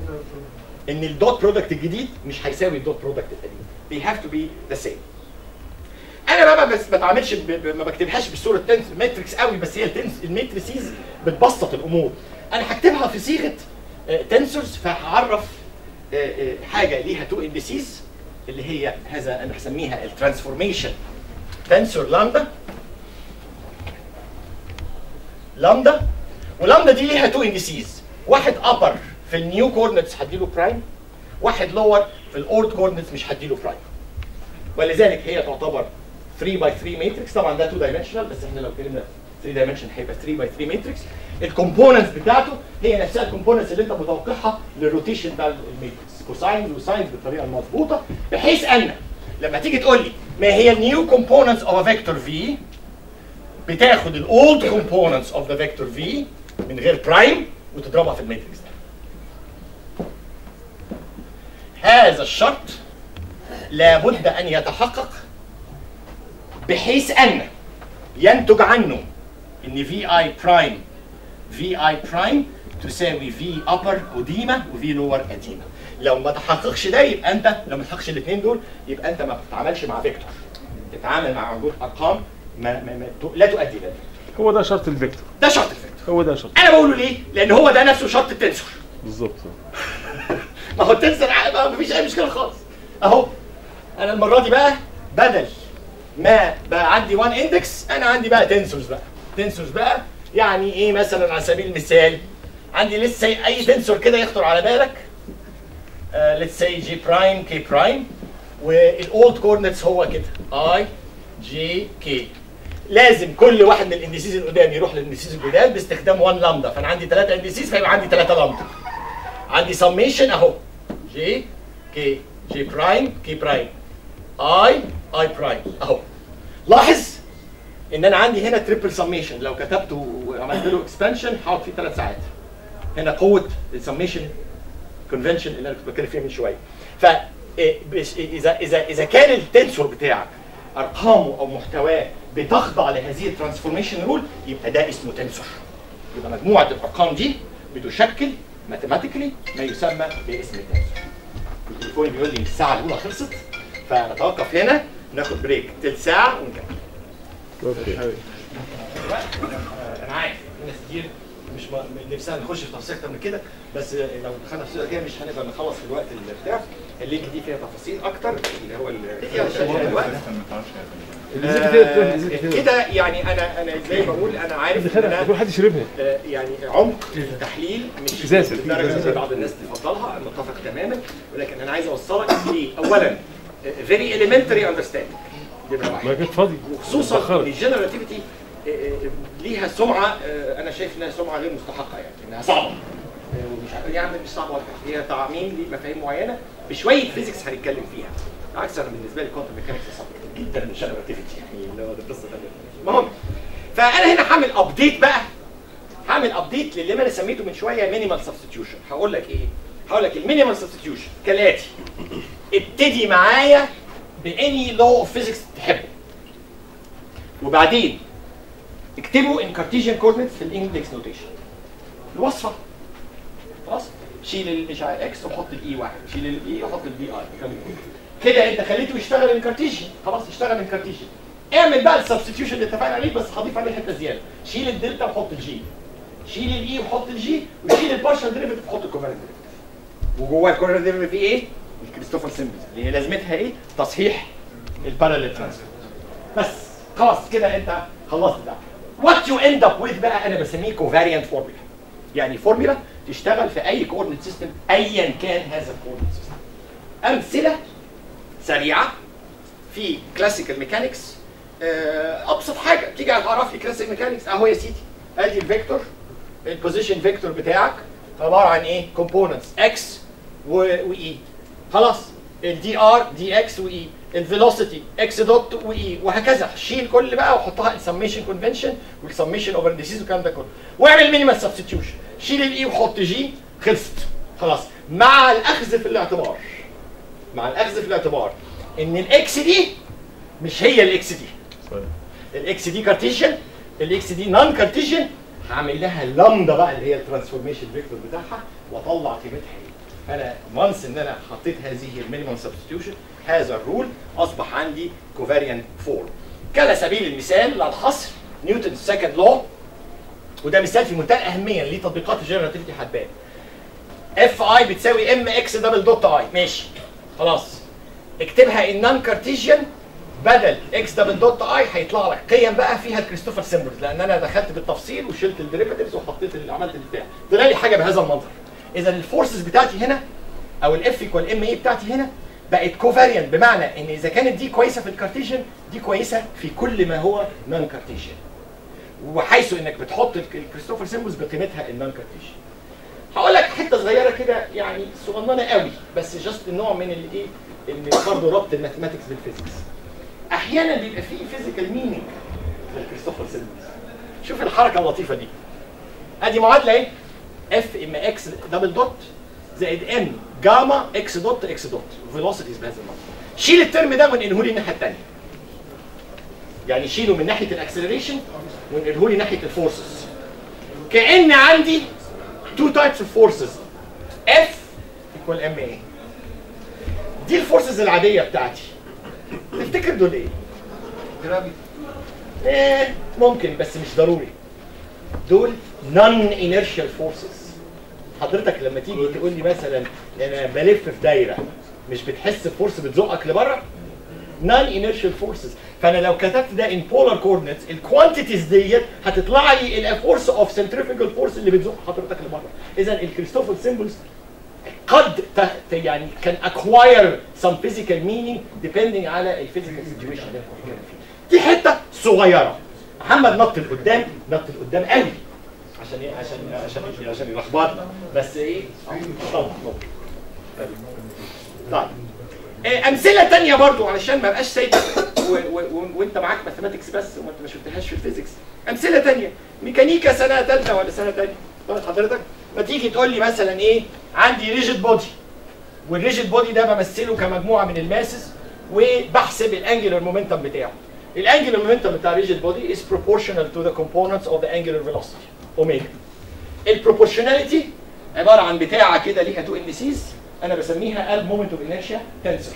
Speaker 1: ان الدوت برودكت الجديد مش هيساوي الدوت برودكت القديم they have to be the same انا بقى بس ما بتعاملش ب... ب... ما بكتبهاش بصوره تنس ماتريكس قوي بس هي التنس الماتريسيز بتبسط الامور انا هكتبها في صيغه تنسورز فهعرف آه، آه، حاجه ليها تو اندسيز اللي هي هذا انا هسميها الترانسفورميشن تنسور لامدا لامدا ولامدا دي ليها تو اندسيز واحد ابر في النيو كوردينتس هديله برايم واحد لور في الاولد كوردينتس مش هديله برايم ولذلك هي تعتبر 3 باي 3 ماتريكس طبعا ده 2 دايمنشنال بس احنا لو اتكلمنا 3 دايمنشن هيبقى 3 باي 3 ماتريكس الكومبوننتس بتاعته هي نفسها الكومبوننتس اللي انت متوقعها للروتيشن بتاع الماتريكس كوساينز وساينز بالطريقه المظبوطه بحيث ان لما تيجي تقول لي ما هي النيو كومبوننتس اوف فيكتور في بتاخد الاولد كومبوننتس اوف ذا فيكتور في من غير برايم وتضربها في الماتريكس ده هذا الشرط لابد ان يتحقق بحيث ان ينتج عنه ان في اي برايم في اي برايم تساوي في ابر قديمه وفي لور قديمه لو ما تحققش ده يبقى انت لو ما تحققش الاثنين دول يبقى انت ما بتتعاملش مع فيكتور تتعامل مع وجود ارقام ما ما ما لا تؤدي الى الفيكتور
Speaker 2: هو ده شرط الفيكتور
Speaker 1: ده شرط الفيكتور
Speaker 2: هو ده شرط
Speaker 1: انا بقوله ليه؟ لان هو ده نفسه شرط التنسور
Speaker 2: بالظبط
Speaker 1: ما هو التنسور ما فيش اي مشكله خالص اهو انا المره دي بقى بدل ما بقى عندي 1 اندكس انا عندي بقى تنسورز بقى تنسورز بقى يعني ايه مثلا على سبيل المثال عندي لسه اي تنسور كده يخطر على بالك ليتس سي جي برايم كي برايم والاولد كوردينتس هو كده اي جي كي لازم كل واحد من الاندسيز القدام يروح للاندسيز الجداد باستخدام 1 لامدا فانا عندي ثلاثه اندسيز فيبقى عندي ثلاثه لامدا عندي سميشن اهو جي كي جي برايم كي برايم اي اي برايم اهو لاحظ ان انا عندي هنا تريبل سميشن لو كتبته وعملت له اكسبانشن هقعد فيه ثلاث ساعات هنا قوه السميشن كونفنشن اللي انا كنت بتكلم فيها من شويه ف إيه، بش- اذا اذا اذا كان التنسور بتاعك ارقامه او محتواه بتخضع لهذه الترانسفورميشن رول يبقى ده اسمه تنسور يبقى مجموعه الارقام دي بتشكل ماثيماتيكلي ما يسمى باسم التنسور التليفون بيقول لي الساعه الاولى خلصت فنتوقف هنا ناخد بريك تلت ساعه ونكمل
Speaker 2: اوكي
Speaker 1: انا عارف في ناس كتير مش م- نفسها نخش في تفاصيل اكتر من كده بس لو دخلنا في السؤال كده مش هنقدر نخلص في الوقت اللي بتاع اللينك دي فيها تفاصيل اكتر اللي هو ال- فيها الشاشة دلوقتي. آه، كده يعني انا انا زي ما بقول انا عارف ان انا
Speaker 2: كل حد يشربها
Speaker 1: آه، يعني عمق التحليل مش
Speaker 2: إزازة، في
Speaker 1: بالدرجه
Speaker 2: إزازة.
Speaker 1: اللي بعض الناس تفضلها أنا متفق تماما ولكن انا عايز اوصلك ليه اولا فيري elementary understanding دي نمرة واحد
Speaker 2: ما كانت فاضي
Speaker 1: وخصوصا
Speaker 2: اتأخرت.
Speaker 1: ان الجنراتيفيتي ليها سمعه آه، انا شايف انها سمعه غير مستحقه يعني انها صعبه آه، ومش عارف يا عم مش صعبه ولا حاجة. هي تعميم لمفاهيم معينه بشويه فيزيكس هنتكلم فيها عكس انا بالنسبه لي كوانتم ميكانكس صعب جدا من الجنراتيفيتي يعني اللي هو ده قصه ثانيه المهم فانا هنا هعمل ابديت بقى هعمل ابديت للي انا سميته من شويه مينيمال سبستيوشن هقول لك ايه هقول لك المينيمال سبستيوشن كالاتي ابتدي معايا باني لو اوف فيزيكس تحبه وبعدين اكتبه ان كارتيجيان كوردينتس في الاندكس نوتيشن الوصفه خلاص شيل ال- مش عارف اكس وحط الاي واحد شيل الاي وحط البي اي كده انت خليته يشتغل ان كارتيجيان خلاص اشتغل ان كارتيجيان اعمل بقى السبستيوشن اللي اتفقنا عليه بس هضيف عليه حته زياده شيل الدلتا وحط الجي شيل الاي وحط الجي وشيل البارشال ديريفيتيف وحط الكوفالنت ديريفيتيف وجواه الكوفالنت ديريفيتيف فيه ايه؟ الكريستوفر سيمبلز اللي هي لازمتها ايه؟ تصحيح الباراليل ترانسفير بس خلاص كده انت خلصت ده وات يو اند اب وذ بقى انا بسميه كوفاريانت فورمولا يعني فورمولا تشتغل في اي كوردينيت سيستم ايا كان هذا الكوردينيت سيستم امثله سريعه في كلاسيكال ميكانكس ابسط حاجه تيجي تعرف لي كلاسيك ميكانكس اهو يا سيدي ادي الفيكتور البوزيشن فيكتور بتاعك عباره عن ايه كومبوننتس اكس واي خلاص الدي ار دي اكس واي الفيلوسيتي اكس دوت واي وهكذا شيل كل بقى وحطها السميشن كونفنشن والسميشن اوفر ديسيز والكلام ده كله واعمل مينيمال سبستيوشن شيل الاي وحط جي خلصت خلاص مع الاخذ في الاعتبار مع الاخذ في الاعتبار ان الاكس دي مش هي الاكس دي الاكس دي كارتيشن الاكس دي نون كارتيشن هعمل لها اللامدا بقى اللي هي الترانسفورميشن فيكتور بتاعها واطلع قيمتها ايه انا وانس ان انا حطيت هذه المينيمم سبستيوشن هذا الرول اصبح عندي كوفاريانت فورم كعلى سبيل المثال لا الحصر نيوتن سكند لو وده مثال في منتهى الاهميه ليه تطبيقات الجنراتيفيتي هتبان اف اي بتساوي ام اكس دبل دوت اي ماشي خلاص اكتبها ان نون كارتيجيان بدل اكس دبل دوت اي هيطلع لك قيم بقى فيها الكريستوفر سيمبلز لان انا دخلت بالتفصيل وشلت الديريفاتيفز وحطيت اللي عملت البتاع طلع لي حاجه بهذا المنظر اذا الفورسز بتاعتي هنا او الاف ايكوال ام اي بتاعتي هنا بقت كوفاريان بمعنى ان اذا كانت دي كويسه في الكارتيجن دي كويسه في كل ما هو نون كارتيجن وحيث انك بتحط الك- الكريستوفر سيمبلز بقيمتها النون كارتيجن هقول لك حته صغيره كده يعني صغننه قوي بس جاست نوع من الايه ان برضه ربط الماثيماتكس بالفيزيكس احيانا بيبقى فيه فيزيكال مينينج للكريستوفر سيمبلز شوف الحركه اللطيفه دي ادي معادله ايه اف ام اكس دبل دوت زائد ام جاما اكس دوت اكس دوت فيلوسيتيز بهذا المنظر شيل الترم ده وانقله لي الناحيه الثانيه يعني شيله من ناحيه الاكسلريشن وانقله لي ناحيه الفورسز كان عندي تو تايبس اوف فورسز اف ايكوال ام اي دي الفورسز العاديه بتاعتي تفتكر دول ايه؟
Speaker 5: جرافيتي
Speaker 1: ايه ممكن بس مش ضروري دول نون انيرشال فورسز حضرتك لما تيجي تقول لي مثلا انا بلف في دايره مش بتحس بفورس بتزقك لبره نون انيرشال فورسز فانا لو كتبت ده ان بولار كوردينتس الكوانتيتيز ديت هتطلع لي الفورس اوف سنتريفيجال فورس اللي بتزق حضرتك لبره اذا الكريستوفر سيمبلز قد ت- ت- يعني كان acquire some physical meaning depending على الفيزيكال سيتويشن اللي احنا بنتكلم فيه. دي حته صغيره محمد نط لقدام نط لقدام قوي عشان ايه عشان عشان عشان يلخبطنا بس ايه طبعا طيب إيه، امثله تانية برضو علشان ما ابقاش سايب و- و- و- وانت معاك ماثيماتكس بس وانت ما شفتهاش في الفيزيكس امثله تانية ميكانيكا سنه ثالثه ولا سنه ثانيه طيب حضرتك فتيجي تقول لي مثلا ايه عندي ريجيد بودي والريجيد بودي ده بمثله كمجموعه من الماسز وبحسب الانجلر مومنتم بتاعه الانجلر مومنتم بتاع الريجيد بودي is proportional to the components of the angular velocity اوميجا البروبورشناليتي عباره عن بتاعه كده ليها تو اندسيز انا بسميها ال مومنت اوف انيرشيا تنسر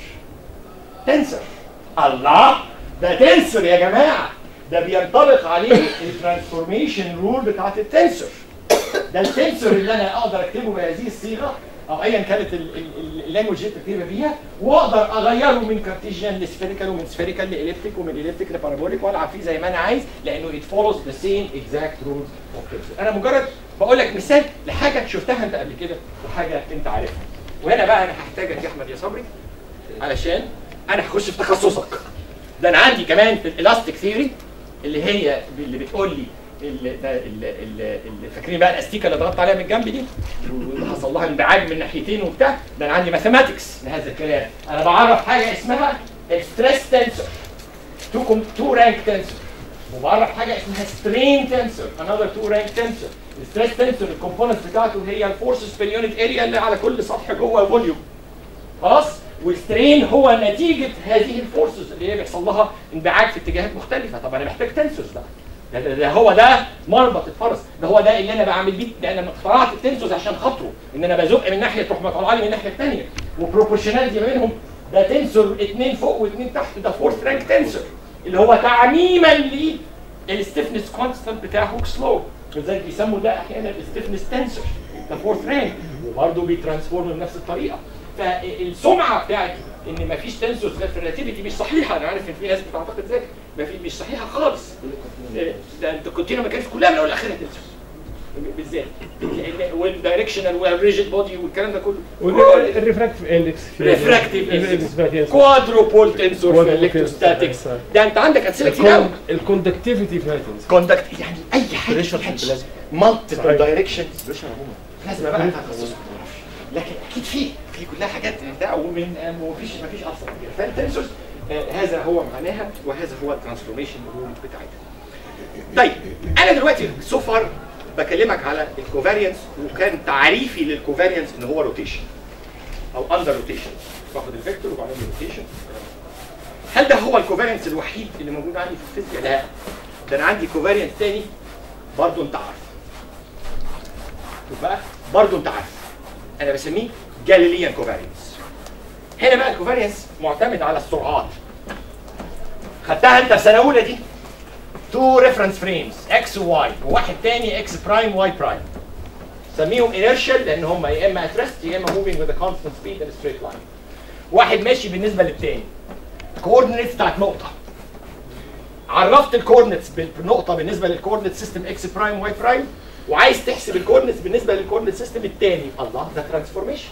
Speaker 1: تنسر الله ده تنسر يا جماعه ده بينطبق عليه الترانسفورميشن رول بتاعت التنسر ده التنسر اللي انا اقدر اكتبه بهذه الصيغه او ايا كانت اللانجوج اللي بتكتبها بيها واقدر اغيره من كارتيجيان لسفيريكال ومن سفيريكال لاليبتيك ومن اليبتيك لبارابوليك والعب فيه زي ما انا عايز لانه it follows the same exact rules of tensor انا مجرد بقول لك مثال لحاجه شفتها انت قبل كده وحاجه انت عارفها وهنا بقى انا هحتاجك يا احمد يا صبري علشان انا هخش في تخصصك ده انا عندي كمان في الالاستيك ثيوري اللي هي اللي بتقول لي اللي, اللي, اللي, اللي فاكرين بقى الاستيكه اللي ضغطت عليها من الجنب دي وحصل لها انبعاج من ناحيتين وبتاع ده انا عندي ماثيماتكس لهذا الكلام انا بعرف حاجه اسمها الستريس تنسور تو كوم تو رانك تنسور وبعرف حاجه اسمها سترين تنسور انذر تو رانك تنسور الستريس تنسور الكومبوننت بتاعته هي الفورسز بير يونت اريا اللي على كل سطح جوه فوليوم خلاص والسترين هو نتيجه هذه الفورسز اللي هي بيحصل لها انبعاج في اتجاهات مختلفه طب انا محتاج تنسورز بقى ده, ده, ده هو ده مربط الفرس ده هو ده اللي انا بعمل بيه ده انا اخترعت التنسورز عشان خاطره ان انا بزق من ناحيه تروح مطلع لي من الناحيه الثانيه وبروبورشناليتي ما بينهم ده تنسور اثنين فوق واثنين تحت ده فورث رانك تنسور اللي هو تعميما للستيفنس كونستانت بتاع هوكس لو لذلك بيسموا ده احيانا الستيفنس تنسور ده فورث رانك وبرضه بيترانسفورم بنفس الطريقه فالسمعه بتاعت ان مفيش تنسورز غير في الريلاتيفيتي مش صحيحه انا عارف ان في ناس بتعتقد ذلك مفيش مش صحيحه خالص ده انت كنت ما كانش كلها من اول لاخرها تنسورز بالذات والدايركشنال والريجيد بودي والكلام ده كله
Speaker 2: الريفراكتيف اندكس
Speaker 1: ريفراكتيف كوادروبول تنسور في الالكتروستاتكس ده انت عندك امثله كتير قوي
Speaker 2: الكوندكتيفيتي فيها تنسور
Speaker 1: كوندكت يعني اي حاجه
Speaker 8: بريشر في البلازما
Speaker 1: مالتيبل
Speaker 2: صحيح.
Speaker 1: دايركشنز
Speaker 8: بريشر عموما
Speaker 1: لازم بقى تخصص لكن اكيد في في كلها حاجات بتاع ومن ومفيش مفيش اصلا كده فالتنسورز آه، هذا هو معناها وهذا هو الترانسفورميشن رول بتاعتها. طيب انا دلوقتي سو فار بكلمك على الكوفاريانس وكان تعريفي للكوفاريانس ان هو روتيشن او اندر روتيشن باخد الفيكتور وبعمل له روتيشن هل ده هو الكوفاريانس الوحيد اللي موجود عندي في الفيزياء؟ لا ده انا عندي كوفاريانس تاني برضه انت عارف شوف بقى برضه انت عارف انا بسميه جاليليان كوفاريانس هنا بقى الكوفاريانس معتمد على السرعات خدتها انت في سنه اولى دي تو ريفرنس فريمز اكس وواي وواحد تاني اكس برايم واي برايم سميهم انيرشال لان هم يا اما اترست يا اما موفينج وذ كونستنت سبيد ان ستريت لاين واحد ماشي بالنسبه للتاني كوردينيتس بتاعت نقطه عرفت الكوردينتس بالنقطه بالنسبه للكوردينت سيستم اكس برايم واي برايم وعايز تحسب الكوردينتس بالنسبه للكوردينت سيستم الثاني الله ده ترانسفورميشن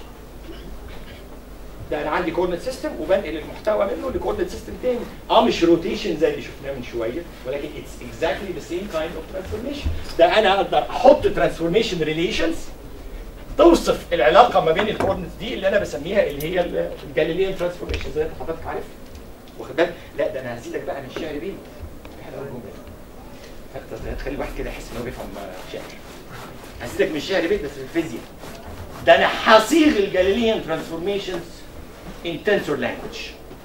Speaker 1: ده انا عندي كوردينت سيستم وبنقل المحتوى منه لكوردينت سيستم تاني اه مش روتيشن زي اللي شفناه من شويه ولكن اتس اكزاكتلي ذا سيم كايند اوف ترانسفورميشن ده انا اقدر احط ترانسفورميشن ريليشنز توصف العلاقه ما بين الكوردينتس دي اللي انا بسميها اللي هي الجاليليان ترانسفورميشن زي ما حضرتك عارف واخد بالك لا ده انا هزيدك بقى من الشعر بيه احنا اول جمله حتى تخلي الواحد كده يحس ان هو بيفهم شعر هزيدك من الشعر بيت بس في الفيزياء ده انا هصيغ الجاليليان ترانسفورميشنز in tensor language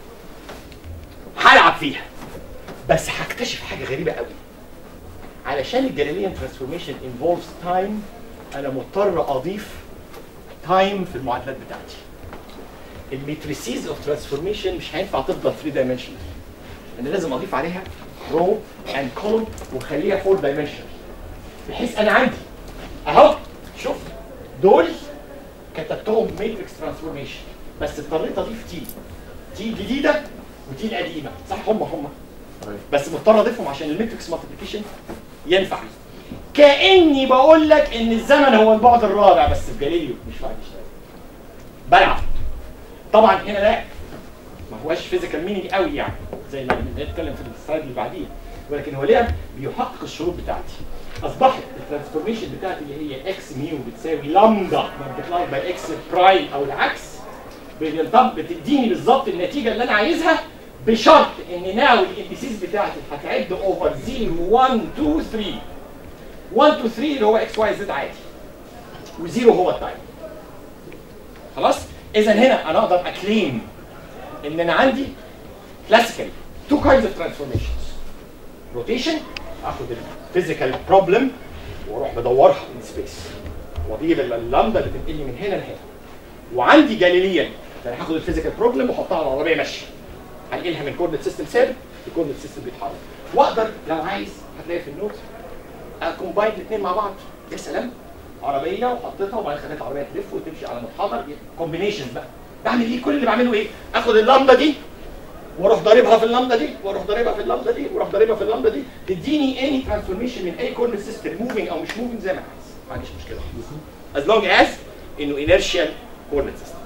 Speaker 1: هلعب فيها بس هكتشف حاجه غريبه قوي علشان الجاليليان ترانسفورميشن involves time انا مضطر اضيف تايم في المعادلات بتاعتي الميتريسيز اوف ترانسفورميشن مش هينفع تفضل 3 دايمنشنال انا لازم اضيف عليها رو اند كولوم واخليها 4 دايمنشنال بحيث انا عندي اهو شوف دول كتبتهم ماتريكس ترانسفورميشن بس اضطريت اضيف تي تي الجديده وتي القديمه صح هم هم بس مضطر اضيفهم عشان الماتريكس مالتيبيكيشن ينفع كاني بقول لك ان الزمن هو البعد الرابع بس في جاليليو مش فاهم يشتغل بلعب طبعا هنا لا ما هواش فيزيكال مينينج قوي يعني زي ما بنتكلم في السلايد اللي بعديه ولكن هو لعب بيحقق الشروط بتاعتي اصبحت الترانسفورميشن بتاعتي اللي هي اكس ميو بتساوي لامدا ملتبلاي باي اكس برايم او العكس بينطبق بتديني بالظبط النتيجه اللي انا عايزها بشرط ان ناو الاندسيس بتاعتي هتعد اوفر 0 1 2 3 1 2 3 اللي هو اكس واي زد عادي وزيرو هو التايم خلاص اذا هنا انا اقدر اكليم ان انا عندي كلاسيكال تو كايندز اوف ترانسفورميشنز روتيشن اخد الفيزيكال بروبلم واروح بدورها ان سبيس واجيب اللامدا اللي تنقلني من هنا لهنا وعندي جاليليا انا هاخد الفيزيكال بروبلم واحطها على العربيه ماشيه هنقلها من كوردينت سيستم ثابت لكوردينت سيستم بيتحرك واقدر لو عايز هتلاقي في النوت اكومباين الاثنين مع بعض يا سلام عربيه وحطيتها وبعدين خليت العربيه تلف وتمشي على منحدر كومبينيشنز بقى بعمل ايه كل اللي بعمله ايه اخد اللمبه دي واروح ضاربها في اللمبه دي واروح ضاربها في اللمبه دي واروح ضاربها في اللمبه دي تديني اني ترانسفورميشن من اي كورنر سيستم موفينج او مش موفينج زي ما عايز ما عنديش مشكله as long as انه inertial coordinate system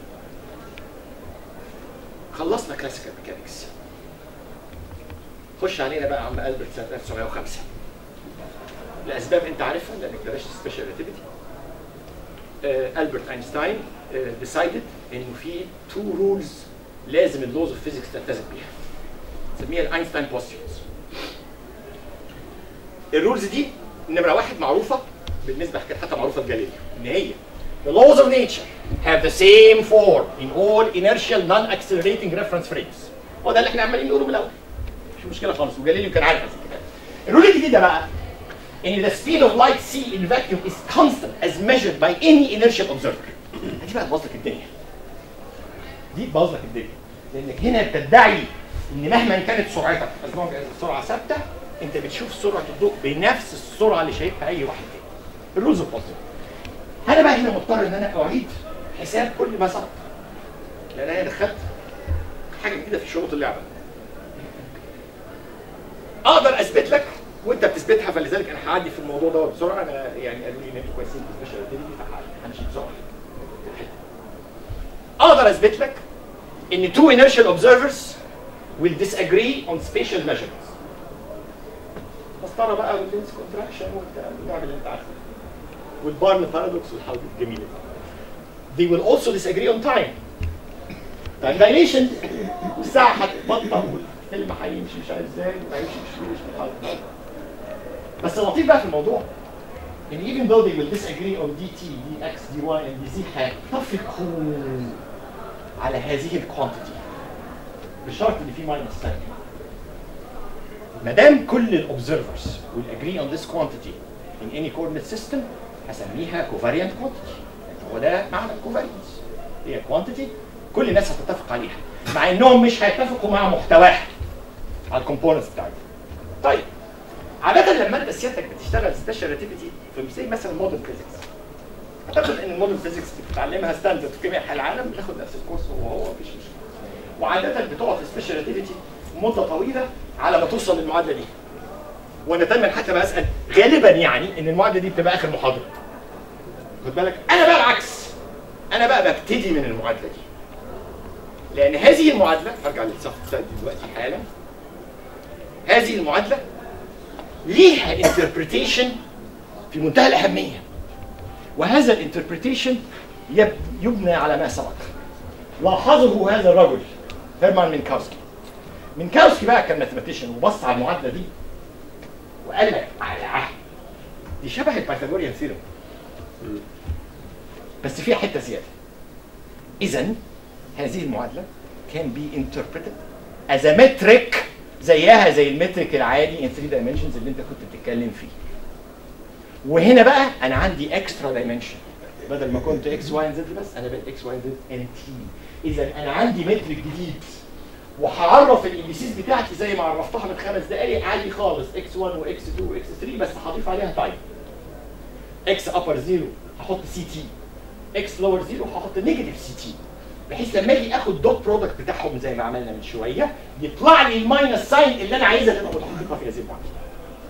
Speaker 1: خلصنا كلاسيكال ميكانكس خش علينا بقى عم البرت سنه 1905 لاسباب انت عارفها لانك درست سبيشال ريلاتيفيتي البرت اينشتاين ديسايدد انه في تو رولز لازم اللوز اوف فيزيكس تلتزم بيها نسميها الاينشتاين بوستيولز الرولز دي نمره واحد معروفه بالنسبه كانت حتى معروفه لجاليليو ان هي The laws of nature have the same form in all inertial non-accelerating reference frames. هو ده اللي احنا عمالين نقوله من الاول. مش مشكله خالص وجاليليو كان عارف الكلام. الرول الجديده بقى ان the speed of light c in vacuum is constant as measured by any inertial observer. دي بقى تبوظ لك الدنيا. دي تبوظ لك الدنيا. لانك هنا بتدعي ان مهما كانت سرعتك as long as السرعه ثابته انت بتشوف سرعه الضوء بنفس السرعه اللي شايفها اي واحد تاني. الرولز اوف انا بقى هنا مضطر ان انا اعيد حساب كل ما سبق لان انا دخلت حاجه جديده في شروط اللعبه اقدر اثبت لك وانت بتثبتها فلذلك انا هعدي في الموضوع ده بسرعه انا يعني قالوا لي ان انتوا كويسين في سبيشال فهمشي بسرعه اقدر اثبت لك ان two inertial observers will disagree on spatial measurements مسطره بقى واللينس كونتراكشن واللعب اللي انت عارفه والبارن بارادوكس والحاجات الجميله دي. They will also disagree on time. time dilation الساعة هتتبطأ والفيلم هيمشي مش عارف ازاي وهيمشي بشويش بالحاجة. بس اللطيف بقى في الموضوع ان even though they will disagree on dt, dx, dy and dz هيتفقوا على هذه الكوانتيتي بشرط ان في ماينس ساين. ما دام كل الاوبزرفرز will agree on this quantity in any coordinate system هسميها covariant quantity هو ده معنى الكوفارينس هي quantity كل الناس هتتفق عليها مع انهم مش هيتفقوا مع محتواها على الكومبوننتس بتاعتها طيب عادة لما انت سيادتك بتشتغل سبيشال ريلاتيفيتي في زي مثلا مودرن فيزيكس اعتقد ان المودرن فيزيكس بتتعلمها ستاندرد في جميع العالم بتاخد نفس الكورس هو هو مفيش مشكله وعادة بتقعد في سبيشال ريلاتيفيتي مدة طويلة على ما توصل للمعادلة دي وانا دايما حتى بسال غالبا يعني ان المعادله دي بتبقى اخر محاضره خد بالك انا بقى العكس انا بقى ببتدي من المعادله دي لان هذه المعادله ارجع للصف دي دلوقتي حالا هذه المعادله ليها انتربريتيشن في منتهى الاهميه وهذا الانتربريتيشن يبنى على ما سبق لاحظه هذا الرجل هيرمان مينكاوسكي مينكاوسكي بقى كان ماثيماتيشن وبص على المعادله دي وقال لك على دي شبه البايثاغوريان ثيرم بس فيها حته زياده اذا هذه المعادله can be interpreted as a metric زيها زي المترك العادي in 3 dimensions اللي انت كنت بتتكلم فيه وهنا بقى انا عندي اكسترا دايمنشن بدل ما كنت اكس واي زد بس انا بقيت اكس واي زد ان تي اذا انا عندي مترك جديد وهعرف الانديسيز بتاعتي زي ما عرفتها من خمس دقائق عادي خالص اكس 1 واكس 2 واكس 3 بس هضيف عليها تايم اكس ابر زيرو هحط سي تي اكس لور زيرو هحط نيجاتيف سي تي بحيث لما اجي اخد دوت برودكت بتاعهم زي ما عملنا من شويه يطلع لي الماينس ساين اللي انا عايزها تبقى متحققه في هذه المعادله.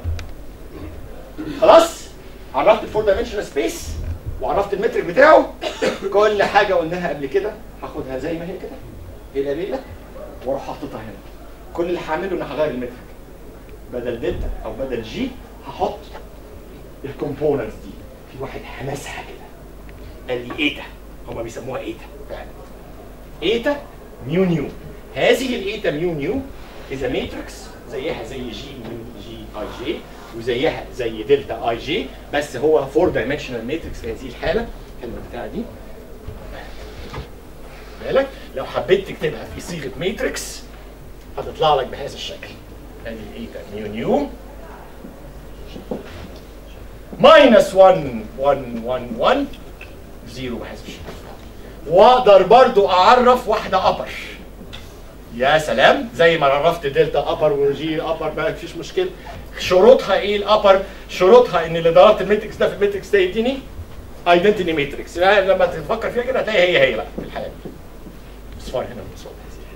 Speaker 1: خلاص؟ عرفت الفور دايمنشنال سبيس وعرفت المترك بتاعه كل حاجه قلناها قبل كده هاخدها زي ما هي كده الى ليله واروح حاططها هنا. كل اللي هعمله ان هغير المترك. بدل دلتا او بدل جي هحط الكومبوننتس دي في واحد همسها كده قال لي ايتا هما بيسموها ايتا فعلا ايتا ميو نيو هذه الايتا ميو نيو اذا ماتريكس زيها زي جي ميو جي اي جي وزيها زي دلتا اي جي بس هو 4 دايمنشنال ماتريكس في هذه الحاله الحلوه بتاعه دي بالك لو حبيت تكتبها في صيغه ماتريكس هتطلع لك بهذا الشكل ادي ايتا نيو نيو ماينس 1 1 1 1 زيرو بهذا الشكل واقدر برضو اعرف واحده ابر يا سلام زي ما عرفت دلتا ابر وجي ابر ما فيش مشكله شروطها ايه الابر شروطها ان اللي ضربت الماتريكس ده في الماتريكس ده يديني ايدنتيتي ماتريكس يعني لما تفكر فيها كده هتلاقي هي هي بقى في الحياه اصفار هنا واصفار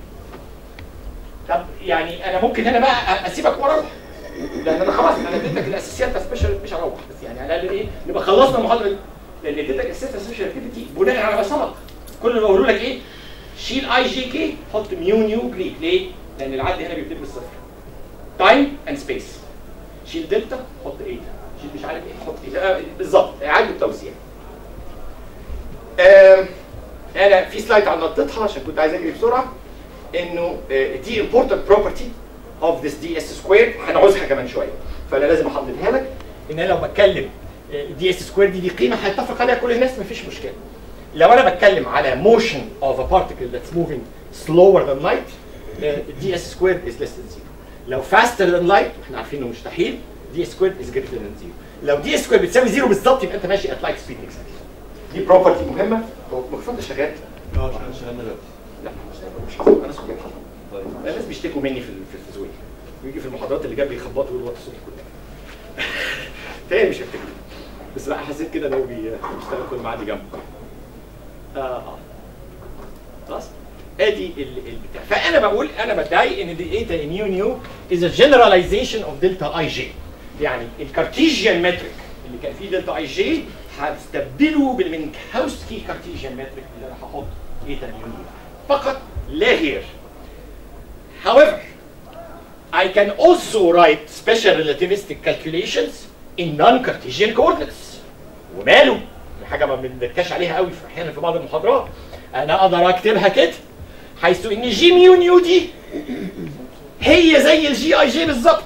Speaker 1: طب يعني انا ممكن هنا بقى اسيبك ورا لان انا خلاص انا اديتك الاساسيات سبيشال مش هروح بس يعني على الاقل ايه نبقى خلصنا المحاضره دي لان اديتك اساسيات سبيشال اكتيفيتي بناء على ما سبق كل اللي بقوله لك ايه شيل اي جي كي حط ميو نيو جريك ليه؟ لان العد هنا بيبتدي بالصفر تايم اند سبيس شيل دلتا حط ايه شيل مش عارف ايه حط ايه آه، بالظبط اعاده التوزيع آم، انا في سلايد نطيتها عشان كنت عايز اجري بسرعه انه آه، دي important property of this ds squared هنعوزها كمان شويه فانا لازم احددها لك ان انا لو بتكلم دي اس سكوير دي دي قيمه هيتفق عليها كل الناس مفيش مشكله لو انا بتكلم على motion of a particle that's moving slower than light دي اس سكوير is less than zero لو faster than light احنا عارفين انه مستحيل دي سكوير is greater than zero لو دي سكوير بتساوي زيرو بالظبط يبقى انت ماشي at light speed exactly دي بروبرتي مهمه هو المفروض ده شغال لا مش حاضر انا صوتي حاضر
Speaker 9: طيب
Speaker 1: الناس بيشتكوا مني في ال- في التزوير ويجي في المحاضرات اللي جنبي بيخبطوا ويقولوا وطي صوتي كلها تاني مش هفتكر بس بقى حسيت كده ان هو بي- بيشتغل كل ما عندي جنبه اه اه خلاص ادي ال- البتاع فانا بقول انا بدعي ان دي ايتا نيو نيو از a generalization of delta اي جي يعني الكارتيجيان متريك اللي كان فيه دلتا اي جي هستبدله بالمنكهاوسكي كارتيجيان متريك اللي انا هحط ايتا نيو نيو فقط لا غير However, I can also write special relativistic calculations in non-Cartesian coordinates. وماله؟ دي حاجة ما بنركزش عليها قوي في أحيانا في بعض المحاضرات. أنا أقدر أكتبها كده حيث إن جي ميو نيو دي هي زي الجي اي جي بالظبط.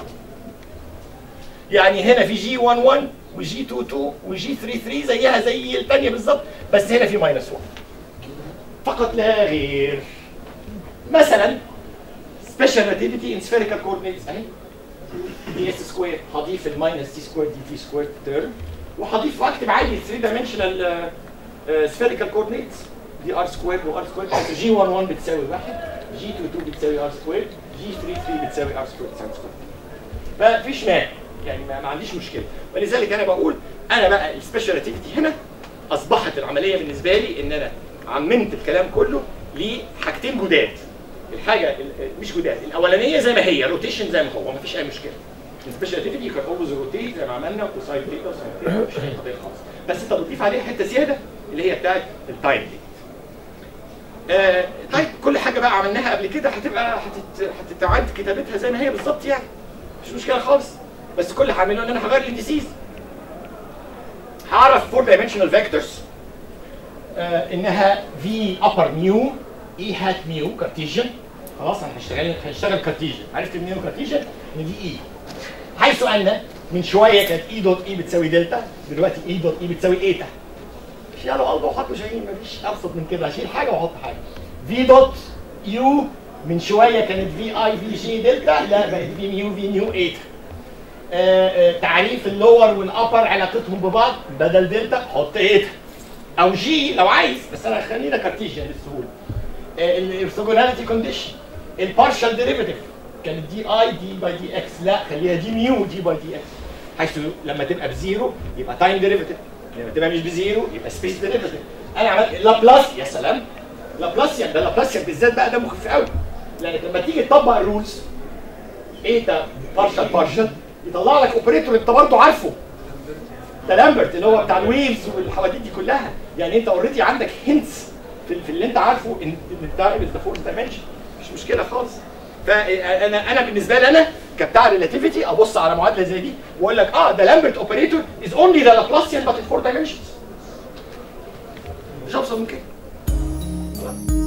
Speaker 1: يعني هنا في جي 1 1 وجي 2 2 وجي 3 3 زيها زي الثانية بالظبط بس هنا في ماينس 1. فقط لا غير. مثلا سبيشال ريلاتيفيتي ان سفيريكال كوردينيتس اهي دي اس سكوير هضيف الماينس تي سكوير دي تي سكوير تيرم وهضيف واكتب عادي 3 دايمنشنال سفيريكال كوردينيتس دي ار سكوير وار سكوير جي 1 1 بتساوي 1 جي 2 2 بتساوي ار سكوير جي 3 3 بتساوي ار سكوير ساين سكوير فمفيش مانع يعني ما, ما عنديش مشكله ولذلك انا بقول انا بقى السبيشال ريلاتيفيتي هنا اصبحت العمليه بالنسبه لي ان انا عممت الكلام كله لحاجتين جداد الحاجه ال- مش جداد الاولانيه زي ما هي روتيشن زي ما هو مفيش اي مشكله السبيشال ريلاتيفيتي كان اولويز روتيت زي ما عملنا وسايد ثيتا وساين ثيتا مش اي قضيه خالص بس انت بتضيف عليها حته زياده اللي هي بتاعت التايم دي آه طيب كل حاجه بقى عملناها قبل كده هتبقى هتت... هتتعاد كتابتها زي ما هي بالظبط يعني مش مشكله خالص بس كل اللي هعمله ان انا هغير الانديسيز هعرف فور دايمنشنال فيكتورز انها في ابر ميو اي هات ميو كارتيجن خلاص انا هشتغل هشتغل كارتيجن عرفت منين كارتيجن ان دي اي حيث ان من شويه كانت اي دوت اي بتساوي دلتا دلوقتي اي دوت اي بتساوي ايتا شيلوا قلب وحطوا شايلين مفيش ابسط من كده اشيل حاجه واحط حاجه في دوت يو من شويه كانت في اي في جي دلتا لا بقت في ميو في نيو ايتا آه، آه، تعريف اللور والابر علاقتهم ببعض بدل دلتا حط ايتا او جي لو عايز بس انا خلينا كارتيجن للسهوله الارثوجوناليتي كونديشن البارشال ديريفيتيف كانت دي اي دي باي دي اكس لا خليها دي ميو دي باي دي اكس حيث لما تبقى بزيرو يبقى تايم ديريفيتيف لما تبقى مش بزيرو يبقى سبيس ديريفيتيف انا عملت لابلاس يا سلام لابلاسيان ده لابلاسيان بالذات بقى ده مخيف قوي لانك لما تيجي تطبق الرولز ايتا بارشال بارشال يطلع لك اوبريتور انت برضه عارفه ده لامبرت اللي هو بتاع الويفز والحواديت دي كلها يعني انت اوريدي عندك هنتس في, في اللي انت عارفه ان ان التايم از ذا فورث دايمنشن مش مشكله خالص فانا انا بالنسبه لي انا كبتاع ريلاتيفيتي ابص على معادله زي دي واقول لك اه ده لامبرت اوبريتور از اونلي ذا لابلاسيان بات الفور دايمنشنز مش ابسط من كده